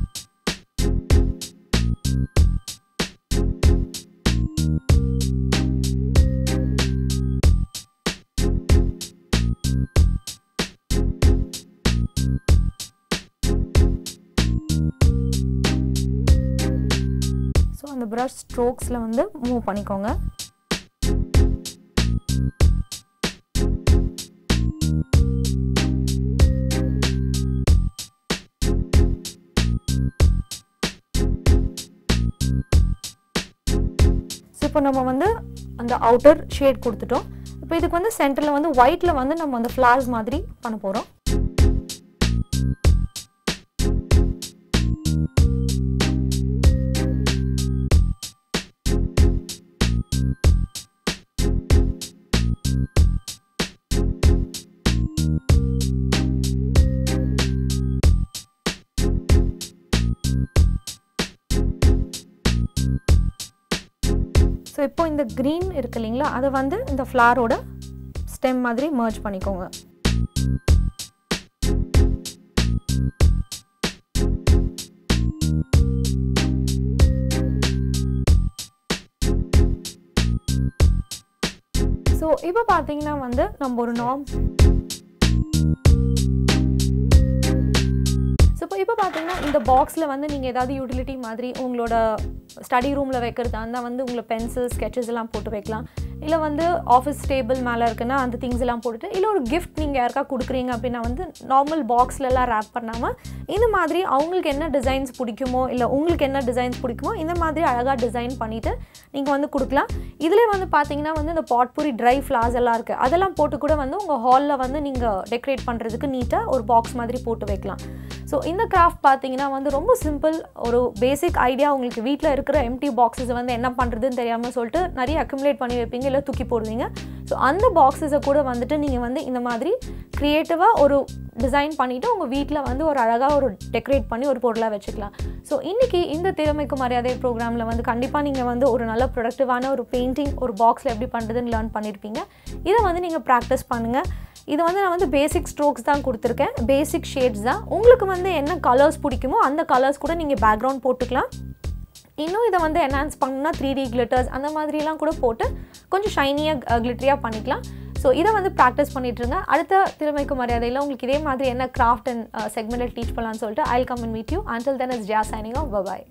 S5: ஸோ அந்த ப்ரஷ் ஸ்ட்ரோக்ஸில் வந்து மூவ் பண்ணிக்கோங்க ஸோ இப்போ நம்ம வந்து அந்த அவுட்டர் ஷேட் கொடுத்துட்டோம் இப்போ இதுக்கு வந்து சென்டரில் வந்து ஒயிட்டில் வந்து நம்ம அந்த ஃப்ளார்ஸ் மாதிரி பண்ண போகிறோம் ஸோ இப்போ இந்த க்ரீன் இருக்கு இல்லைங்களா அதை வந்து இந்த ஃப்ளாரோட ஸ்டெம் மாதிரி மர்ஜ் பண்ணிக்கோங்க ஸோ இப்போ பார்த்தீங்கன்னா வந்து நம்ம ஒரு நார்ம் ஸோ இப்போ இப்போ பார்த்தீங்கன்னா இந்த பாக்ஸில் வந்து நீங்கள் ஏதாவது யூட்டிலிட்டி மாதிரி உங்களோட ஸ்டடி ரூமில் வைக்கிறதா இருந்தால் வந்து உங்களை பென்சில் ஸ்கெச்சஸ் எல்லாம் போட்டு வைக்கலாம் இல்லை வந்து ஆஃபீஸ் டேபிள் மேலே இருக்குன்னா அந்த திங்ஸ் எல்லாம் போட்டுட்டு இல்லை ஒரு கிஃப்ட் நீங்கள் யாருக்கா கொடுக்குறீங்க அப்படின்னா வந்து நார்மல் பாக்ஸ்லலாம் ரேப் பண்ணாமல் இந்த மாதிரி அவங்களுக்கு என்ன டிசைன்ஸ் பிடிக்குமோ இல்லை உங்களுக்கு என்ன டிசைன்ஸ் பிடிக்குமோ இந்த மாதிரி அழகாக டிசைன் பண்ணிவிட்டு நீங்கள் வந்து கொடுக்கலாம் இதில் வந்து பார்த்தீங்கன்னா வந்து இந்த பாட்பூரி ட்ரை ஃப்ளார்ஸ் எல்லாம் இருக்குது அதெல்லாம் போட்டு கூட வந்து உங்கள் ஹாலில் வந்து நீங்கள் டெக்கரேட் பண்ணுறதுக்கு நீட்டாக ஒரு பாக்ஸ் மாதிரி போட்டு வைக்கலாம் ஸோ இந்த கிராஃப்ட் பார்த்தீங்கன்னா வந்து ரொம்ப சிம்பிள் ஒரு பேசிக் ஐடியா உங்களுக்கு வீட்டில் இருக்கிற எம்டி பாக்ஸஸ் வந்து என்ன பண்ணுறதுன்னு தெரியாமல் சொல்லிட்டு நிறைய அக்குமுலேட் பண்ணி வைப்பீங்க இல்லை தூக்கி போடுவீங்க ஸோ அந்த பாக்ஸஸை கூட வந்துட்டு நீங்கள் வந்து இந்த மாதிரி க்ரியேட்டிவாக ஒரு டிசைன் பண்ணிவிட்டு உங்கள் வீட்டில் வந்து ஒரு அழகாக ஒரு டெக்கரேட் பண்ணி ஒரு பொருளாக வச்சுக்கலாம் ஸோ இன்றைக்கி இந்த திறமைக்கு மரியாதை ப்ரோக்ராமில் வந்து கண்டிப்பாக நீங்கள் வந்து ஒரு நல்ல ப்ரொடக்டிவான ஒரு பெயிண்டிங் ஒரு பாக்ஸில் எப்படி பண்ணுறதுன்னு லேர்ன் பண்ணியிருப்பீங்க இதை வந்து நீங்கள் ப்ராக்டிஸ் பண்ணுங்கள் இது வந்து நான் வந்து பேசிக் ஸ்ட்ரோக்ஸ் தான் கொடுத்துருக்கேன் பேசிக் ஷேட்ஸ் தான் உங்களுக்கு வந்து என்ன கலர்ஸ் பிடிக்குமோ அந்த கலர்ஸ் கூட நீங்கள் பேக்ரவுண்ட் போட்டுக்கலாம் இன்னும் இதை வந்து என்ஹான்ஸ் பண்ணணும்னா த்ரீ டி கிளிட்டர்ஸ் அந்த மாதிரிலாம் கூட போட்டு கொஞ்சம் ஷைனியாக கிளிட்டரியாக பண்ணிக்கலாம் ஸோ இதை வந்து ப்ராக்டிஸ் பண்ணிட்டு இருங்க அடுத்த திறமைக்கு மரியாதையில் உங்களுக்கு இதே மாதிரி என்ன கிராஃப்ட் அண்ட் செக்மெண்ட்டில் டீச் பண்ணலாம்னு சொல்லிட்டு I come and meet you until then is Jiya signing off bye bye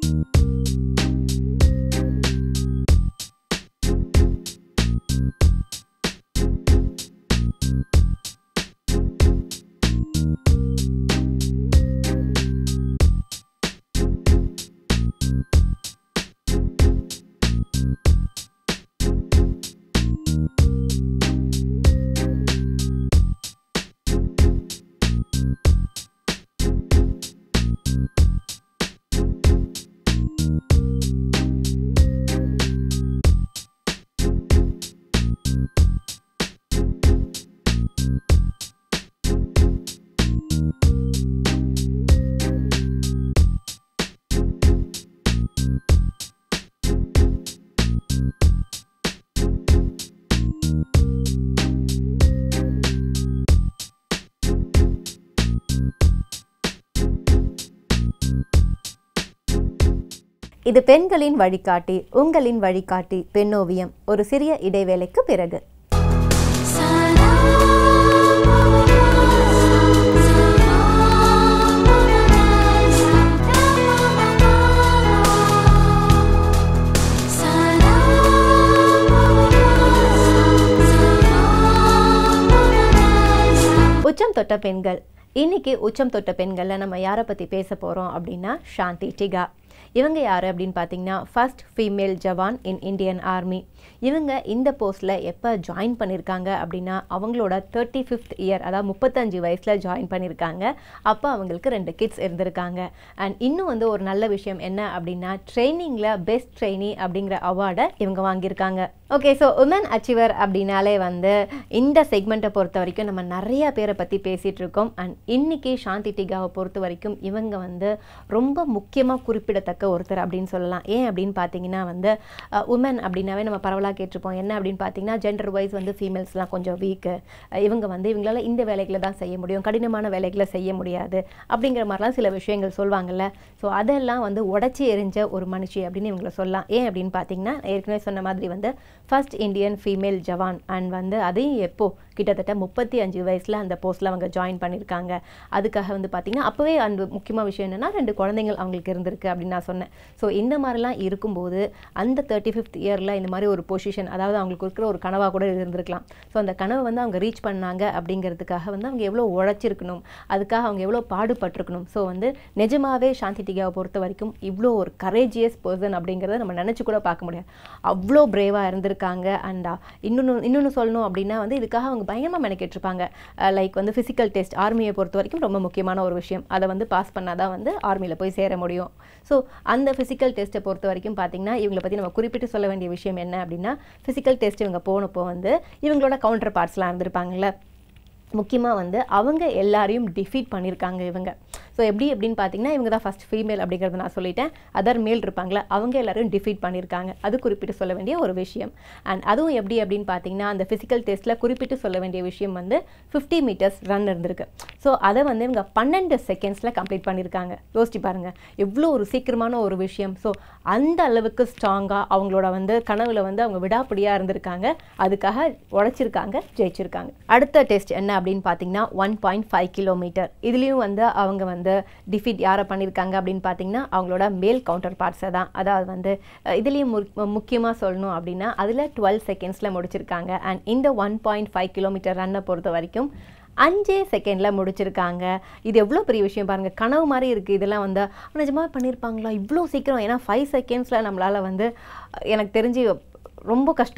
S2: இது பெண்களின் வழிகாட்டி உங்களின் வழிகாட்டி பெண்ணோவியம் ஒரு சிறிய இடைவேளைக்கு பிறகு உச்சம் தொட்ட பெண்கள் இன்னைக்கு உச்சம் தொட்ட பெண்களில் நம்ம யாரை பற்றி பேச போகிறோம் அப்படின்னா சாந்தி டிகா இவங்க யார் அப்படின்னு பார்த்தீங்கன்னா first female jawan in Indian Army இவங்க இந்த போஸ்ட்டில் எப்போ ஜாயின் பண்ணியிருக்காங்க அப்படின்னா அவங்களோட தேர்ட்டி ஃபிஃப்த் இயர் அதாவது முப்பத்தஞ்சு வயசில் ஜாயின் பண்ணியிருக்காங்க அப்போ அவங்களுக்கு ரெண்டு கிட்ஸ் இருந்திருக்காங்க அண்ட் இன்னும் வந்து ஒரு நல்ல விஷயம் என்ன அப்படின்னா ட்ரைனிங்கில் பெஸ்ட் ட்ரெயினி அப்படிங்கிற அவார்டை இவங்க வாங்கியிருக்காங்க ஓகே ஸோ உமன் அச்சீவர் அப்படின்னாலே வந்து இந்த செக்மெண்ட்டை பொறுத்த வரைக்கும் நம்ம நிறைய பேரை பற்றி பேசிகிட்டு இருக்கோம் அண்ட் இன்னைக்கு சாந்தி டிகாவை பொறுத்த வரைக்கும் இவங்க வந்து ரொம்ப முக்கியமாக குறிப்பிடத்தக்க ஒருத்தர் அப்படின்னு சொல்லலாம் ஏன் அப்படின்னு பார்த்தீங்கன்னா வந்து உமன் அப்படின்னாவே நம்ம பரவலாக கேட்டிருப்போம் என்ன அப்படின்னு பார்த்தீங்கன்னா ஜெண்டர் வைஸ் வந்து ஃபீமேல்ஸ்லாம் கொஞ்சம் வீக்கு இவங்க வந்து இவங்களால இந்த வேலைகளை தான் செய்ய முடியும் கடினமான வேலைகளை செய்ய முடியாது அப்படிங்கிற மாதிரிலாம் சில விஷயங்கள் சொல்லுவாங்கல்ல ஸோ அதெல்லாம் வந்து உடச்சி எரிஞ்ச ஒரு மனுஷி அப்படின்னு இவங்கள சொல்லலாம் ஏன் அப்படின்னு பார்த்தீங்கன்னா நான் ஏற்கனவே சொன்ன மாதிரி வந்து first Indian female jawan and வந்து அதையும் எப்போ கிட்டத்தட்ட முப்பத்தி அஞ்சு வயசில் அந்த போஸ்ட்டில் அவங்க ஜாயின் பண்ணியிருக்காங்க அதுக்காக வந்து பார்த்திங்கன்னா அப்போவே அந்த முக்கியமான விஷயம் என்னென்னா ரெண்டு குழந்தைங்கள் அவங்களுக்கு இருந்திருக்கு அப்படின்னு நான் சொன்னேன் ஸோ இந்த மாதிரிலாம் இருக்கும்போது அந்த தேர்ட்டி ஃபிஃப்த் இயரில் இந்த மாதிரி ஒரு பொசிஷன் அதாவது அவங்களுக்கு இருக்கிற ஒரு கனவாக கூட இருந்திருக்கலாம் ஸோ அந்த கனவை வந்து அவங்க ரீச் பண்ணாங்க அப்படிங்கிறதுக்காக வந்து அவங்க எவ்வளோ உழைச்சிருக்கணும் அதுக்காக அவங்க எவ்வளோ பாடுபட்டிருக்கணும் ஸோ வந்து நிஜமாவே சாந்தி டிகாவை பொறுத்த வரைக்கும் இவ்வளோ ஒரு கரேஜியஸ் பர்சன் அப்படிங்கிறத நம்ம நினச்சி கூட பார்க்க முடியாது அவ்வளோ பிரேவாக இருந்திருக்காங்க அண்ட் இன்னொன்று இன்னொன்று சொல்லணும் அப்படின்னா வந்து இதுக்காக அவங்க பயங்கரமாக மெனக்கெட்டிருப்பாங்க லைக் வந்து ஃபிசிக்கல் டெஸ்ட் ஆர்மியை பொறுத்த வரைக்கும் ரொம்ப முக்கியமான ஒரு விஷயம் அதை வந்து பாஸ் பண்ணால் தான் வந்து ஆர்மியில் போய் சேர முடியும் ஸோ அந்த ஃபிசிக்கல் டெஸ்ட்டை பொறுத்த வரைக்கும் பார்த்தீங்கன்னா இவங்களை பற்றி நம்ம குறிப்பிட்டு சொல்ல வேண்டிய விஷயம் என்ன அப்படின்னா ஃபிசிக்கல் டெஸ்ட் இவங்க போனப்போ வந்து இவங்களோட கவுண்டர் பார்ட்ஸ்லாம் இருந்திருப்பாங்கல்ல முக்கியமாக வந்து அவங்க எல்லாரையும் டிஃபீட் பண்ணியிருக்காங்க இவங்க ஸோ எப்படி எப்படின்னு பார்த்தீங்கன்னா இவங்க தான் ஃபஸ்ட் ஃபீமேல் அப்படிங்கிறத நான் சொல்லிட்டேன் அதர் மேல் இருப்பாங்களே அவங்க எல்லாரையும் டிஃபீட் பண்ணியிருக்காங்க அது குறிப்பிட்டு சொல்ல வேண்டிய ஒரு விஷயம் அண்ட் அதுவும் எப்படி அப்படின்னு பார்த்தீங்கன்னா அந்த ஃபிசிக்கல் டெஸ்ட்டில் குறிப்பிட்டு சொல்ல வேண்டிய விஷயம் வந்து ஃபிஃப்டி மீட்டர்ஸ் ரன் இருந்திருக்கு ஸோ அதை வந்து இவங்க பன்னெண்டு செகண்ட்ஸில் கம்ப்ளீட் பண்ணியிருக்காங்க யோசிச்சு பாருங்கள் எவ்வளோ ஒரு சீக்கிரமான ஒரு விஷயம் ஸோ அந்த அளவுக்கு ஸ்ட்ராங்காக அவங்களோட வந்து கனவுல வந்து அவங்க விடாப்பிடியாக இருந்திருக்காங்க அதுக்காக உழைச்சிருக்காங்க ஜெயிச்சிருக்காங்க அடுத்த டெஸ்ட் என்ன அப்படின்னு பார்த்தீங்கன்னா ஒன் பாயிண்ட் ஃபைவ் கிலோமீட்டர் இதுலேயும் வந்து அவங்க வந்து டிஃபீட் யாரை பண்ணியிருக்காங்க அப்படின்னு பார்த்தீங்கன்னா அவங்களோட மேல் கவுண்டர் பார்ட்ஸை தான் அதாவது வந்து அஹ், இதுலேயும் முக்கியமாக சொல்லணும் அப்படின்னா அதில் டுவெல் செகண்ட்ஸில் முடிச்சிருக்காங்க அண்ட் இந்த ஒன் பாயிண்ட் ஃபைவ் கிலோமீட்டர் ரன்னை பொறுத்த வரைக்கும் அஞ்சே செகண்டில் முடிச்சிருக்காங்க இது எவ்வளோ பெரிய விஷயம் பாருங்கள் கனவு மாதிரி இருக்குது இதெல்லாம் வந்து நிஜமாக பண்ணியிருப்பாங்களா இவ்வளோ சீக்கிரம் ஏன்னா ஃபைவ் செகண்ட்ஸில் நம்மளால் வந்து அஹ், எனக்கு தெரிஞ்சு ரொம்ப கஷ்டம்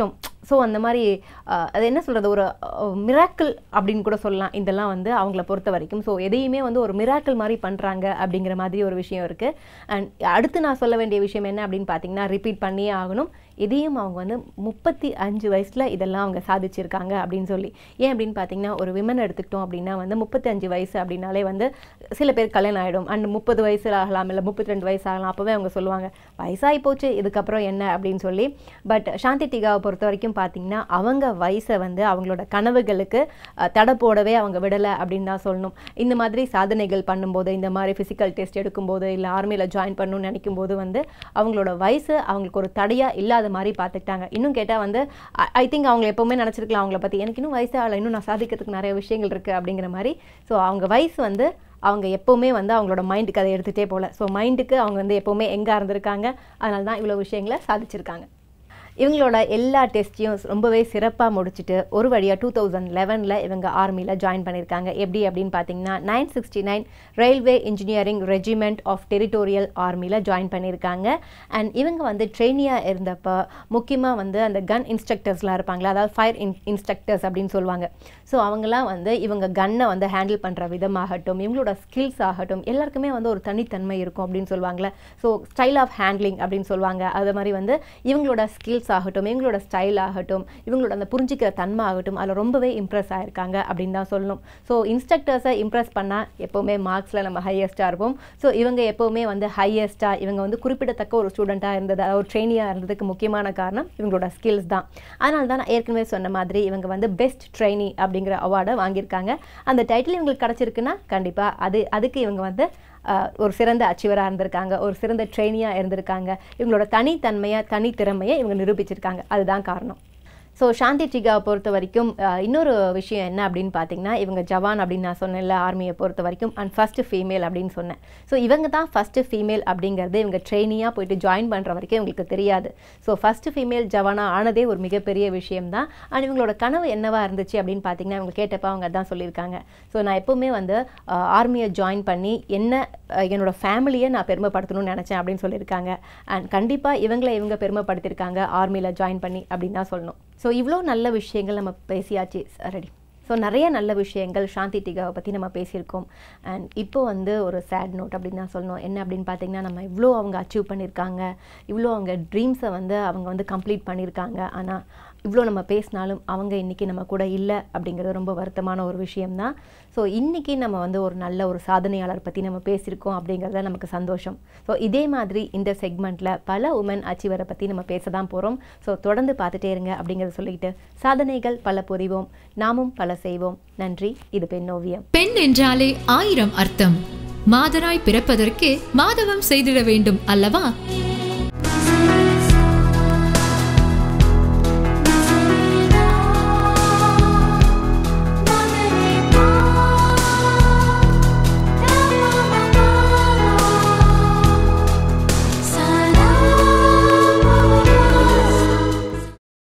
S2: ஸோ அந்த மாதிரி அஹ், அது என்ன சொல்கிறது ஒரு மிராக்கிள் அப்படின்னு கூட சொல்லலாம் இதெல்லாம் வந்து அவங்கள பொறுத்த வரைக்கும் ஸோ எதையுமே வந்து ஒரு மிராக்கிள் மாதிரி பண்ணுறாங்க அப்படிங்கிற மாதிரி ஒரு விஷயம் இருக்குது அண்ட் அடுத்து நான் சொல்ல வேண்டிய விஷயம் என்ன அப்படின்னு பார்த்தீங்கன்னா ரிப்பீட் பண்ணியே ஆகணும் இதையும் அவங்க வந்து முப்பத்தி அஞ்சு வயசில் இதெல்லாம் அவங்க சாதிச்சிருக்காங்க அப்படின்னு சொல்லி ஏன் அப்படின்னு பார்த்தீங்கன்னா ஒரு விமன் எடுத்துக்கிட்டோம் அப்படின்னா வந்து முப்பத்தி அஞ்சு வயசு அப்படின்னாலே வந்து சில பேர் கல்யாணம் ஆகிடும் அண்ட் முப்பது வயசு ஆகலாம் இல்லை முப்பத்தி ரெண்டு வயசு ஆகலாம் அப்போவே அவங்க சொல்லுவாங்க வயசாகி போச்சு இதுக்கப்புறம் என்ன அப்படின்னு சொல்லி பட் சாந்தி டிகாவை பொறுத்த வரைக்கும் பார்த்தீங்கன்னா அவங்க வயசை வந்து அவங்களோட கனவுகளுக்கு அஹ், தடை போடவே அவங்க விடலை அப்படின்னு தான் சொல்லணும் இந்த மாதிரி சாதனைகள் பண்ணும்போது இந்த மாதிரி ஃபிசிக்கல் டெஸ்ட் எடுக்கும்போது இல்லை ஆர்மியில் ஜாயின் பண்ணணும்னு நினைக்கும் போது வந்து அவங்களோட வயசு அவங்களுக்கு ஒரு தடையாக இல்லாத மாதிரி பார்த்துக்கிட்டாங்க இன்னும் கேட்டால் வந்து ஐ திங்க் அவங்க எப்போவுமே நினச்சிருக்கலாம் அவங்கள பற்றி எனக்கு இன்னும் வயசு ஆகலை இன்னும் நான் சாதிக்கிறதுக்கு நிறைய விஷயங்கள் இருக்குது அப்படிங்கிற மாதிரி ஸோ அவங்க வயசு வந்து அவங்க எப்போவுமே வந்து அவங்களோட மைண்டுக்கு அதை எடுத்துகிட்டே போகல ஸோ மைண்டுக்கு அவங்க வந்து எப்போவுமே எங்கே இருந்திருக்காங்க அதனால தான் இவ்வளோ விஷயங்களை சாதிச்சிருக்காங்க இவங்களோட எல்லா டெஸ்ட்டையும் ரொம்பவே சிறப்பாக முடிச்சுட்டு ஒரு வழியாக டூ தௌசண்ட் லெவனில் இவங்க ஆர்மியில் ஜாயின் பண்ணியிருக்காங்க எப்படி அப்படின்னு பார்த்தீங்கன்னா nine sixty nine Railway Engineering Regiment of Territorial ஆர்மியில் ஜாயின் பண்ணியிருக்காங்க அண்ட் இவங்க வந்து ட்ரெயினியாக இருந்தப்போ முக்கியமாக வந்து அந்த கன் இன்ஸ்ட்ரக்டர்ஸ்லாம் இருப்பாங்களா அதாவது ஃபயர் இன் இன்ஸ்ட்ரக்டர்ஸ் அப்படின்னு சொல்லுவாங்க ஸோ அவங்கெல்லாம் வந்து இவங்க கன்னை வந்து ஹேண்டில் பண்ணுற விதமாகட்டும் இவங்களோட ஸ்கில்ஸ் ஆகட்டும் எல்லாருக்குமே வந்து ஒரு தனித்தன்மை இருக்கும் அப்படின்னு சொல்லுவாங்கள்ல ஸோ ஸ்டைல் ஆஃப் ஹேண்ட்லிங் அப்படின்னு சொல்லுவாங்க அது மாதிரி வந்து இவங்களோட ஸ்கில்ஸ் ஆகட்டும் இவங்களோட ஸ்டைல் ஆகட்டும் இவங்களோட அந்த புரிஞ்சிக்கிற தன்மை ஆகட்டும் அதில் ரொம்பவே இம்ப்ரெஸ் ஆயிருக்காங்க அப்படின்னு தான் சொல்லணும் ஸோ இன்ஸ்ட்ரக்டர்ஸை இம்ப்ரெஸ் பண்ணால் எப்போவுமே மார்க்ஸில் நம்ம ஹையஸ்ட்டாக இருப்போம் ஸோ இவங்க எப்போவுமே வந்து ஹையஸ்ட்டாக இவங்க வந்து குறிப்பிடத்தக்க ஒரு ஸ்டூடெண்ட்டாக இருந்தது அதாவது ஒரு ட்ரெயினியாக இருந்ததுக்கு முக்கியமான காரணம் இவங்களோட ஸ்கில்ஸ் தான் அதனால தான் நான் ஏற்கனவே சொன்ன மாதிரி இவங்க வந்து பெஸ்ட் ட்ரெயினி அப்படிங்கிற அவார்டை வாங்கியிருக்காங்க அந்த டைட்டில் இவங்களுக்கு கிடச்சிருக்குன்னா கண்டிப்பாக அது அதுக்கு இவங்க வந்து ஆஹ், ஒரு சிறந்த அச்சீவராக இருந்திருக்காங்க ஒரு சிறந்த ட்ரெயினியாக இருந்திருக்காங்க இவங்களோட தனித்தன்மையை தனித்திறமையை இவங்க நிரூபிச்சிருக்காங்க அதுதான் காரணம் ஸோ சாந்தி டிகாவை பொறுத்த வரைக்கும் ஆஹ், இன்னொரு விஷயம் என்ன அப்படின்னு பார்த்தீங்கன்னா இவங்க ஜவான் அப்படின்னு நான் சொன்னேன்ல ஆர்மியை பொறுத்த வரைக்கும் அண்ட் ஃபஸ்ட்டு ஃபீமேல் அப்படின்னு சொன்னேன் ஸோ இவங்க தான் ஃபஸ்ட்டு ஃபீமேல் அப்படிங்கிறது இவங்க ட்ரெயினியாக போயிட்டு ஜாயின் பண்ணுற வரைக்கும் இவங்களுக்கு தெரியாது ஸோ ஃபஸ்ட்டு ஃபீமேல் ஜவானா ஆனதே ஒரு மிகப்பெரிய விஷயம் தான் அண்ட் இவங்களோட கனவு என்னவா இருந்துச்சு அப்படின்னு பார்த்தீங்கன்னா இவங்க கேட்டப்ப அவங்க அதான் சொல்லியிருக்காங்க ஸோ நான் எப்போவுமே வந்து ஆர்மியை ஜாயின் பண்ணி என்ன ஆஹ், என்னோட ஃபேமிலியை நான் பெருமைப்படுத்தணும்னு நினச்சேன் அப்படின்னு சொல்லியிருக்காங்க அண்ட் கண்டிப்பாக இவங்களை இவங்க பெருமைப்படுத்தியிருக்காங்க ஆர்மியில் ஜாயின் பண்ணி அப்படின்னு தான் சொல்லணும் ஸோ இவ்வளோ நல்ல விஷயங்கள் நம்ம பேசியாச்சு ரெடி ஸோ நிறைய நல்ல விஷயங்கள் சாந்தி டிகாவை பற்றி நம்ம பேசியிருக்கோம் அண்ட் இப்போ வந்து ஒரு சேட் நோட் அப்படின்னு தான் சொல்லணும் என்ன அப்படின்னு பார்த்தீங்கன்னா நம்ம இவ்வளோ அவங்க அச்சீவ் பண்ணியிருக்காங்க இவ்வளோ அவங்க ட்ரீம்ஸை வந்து அவங்க வந்து கம்ப்ளீட் பண்ணியிருக்காங்க ஆனால் இவ்வளோ நம்ம பேசினாலும் அவங்க இன்றைக்கி நம்ம கூட இல்லை அப்படிங்கிறது ரொம்ப வருத்தமான ஒரு விஷயம்தான் ஸோ இன்றைக்கி நம்ம வந்து ஒரு நல்ல ஒரு சாதனையாளர் பற்றி நம்ம பேசியிருக்கோம் அப்படிங்கிறத நமக்கு சந்தோஷம் ஸோ இதே மாதிரி இந்த செக்மெண்ட்டில் பல உமன் அச்சீவரை பற்றி நம்ம பேச தான் போகிறோம் ஸோ தொடர்ந்து பார்த்துட்டே இருங்க அப்படிங்கிறத சொல்லிக்கிட்டு சாதனைகள் பல புரிவோம் நாமும் பல செய்வோம் நன்றி இது பெண்ணோவியம்
S1: பெண் என்றாலே ஆயிரம் அர்த்தம் மாதராய் பிறப்பதற்கு மாதவம் செய்திட வேண்டும் அல்லவா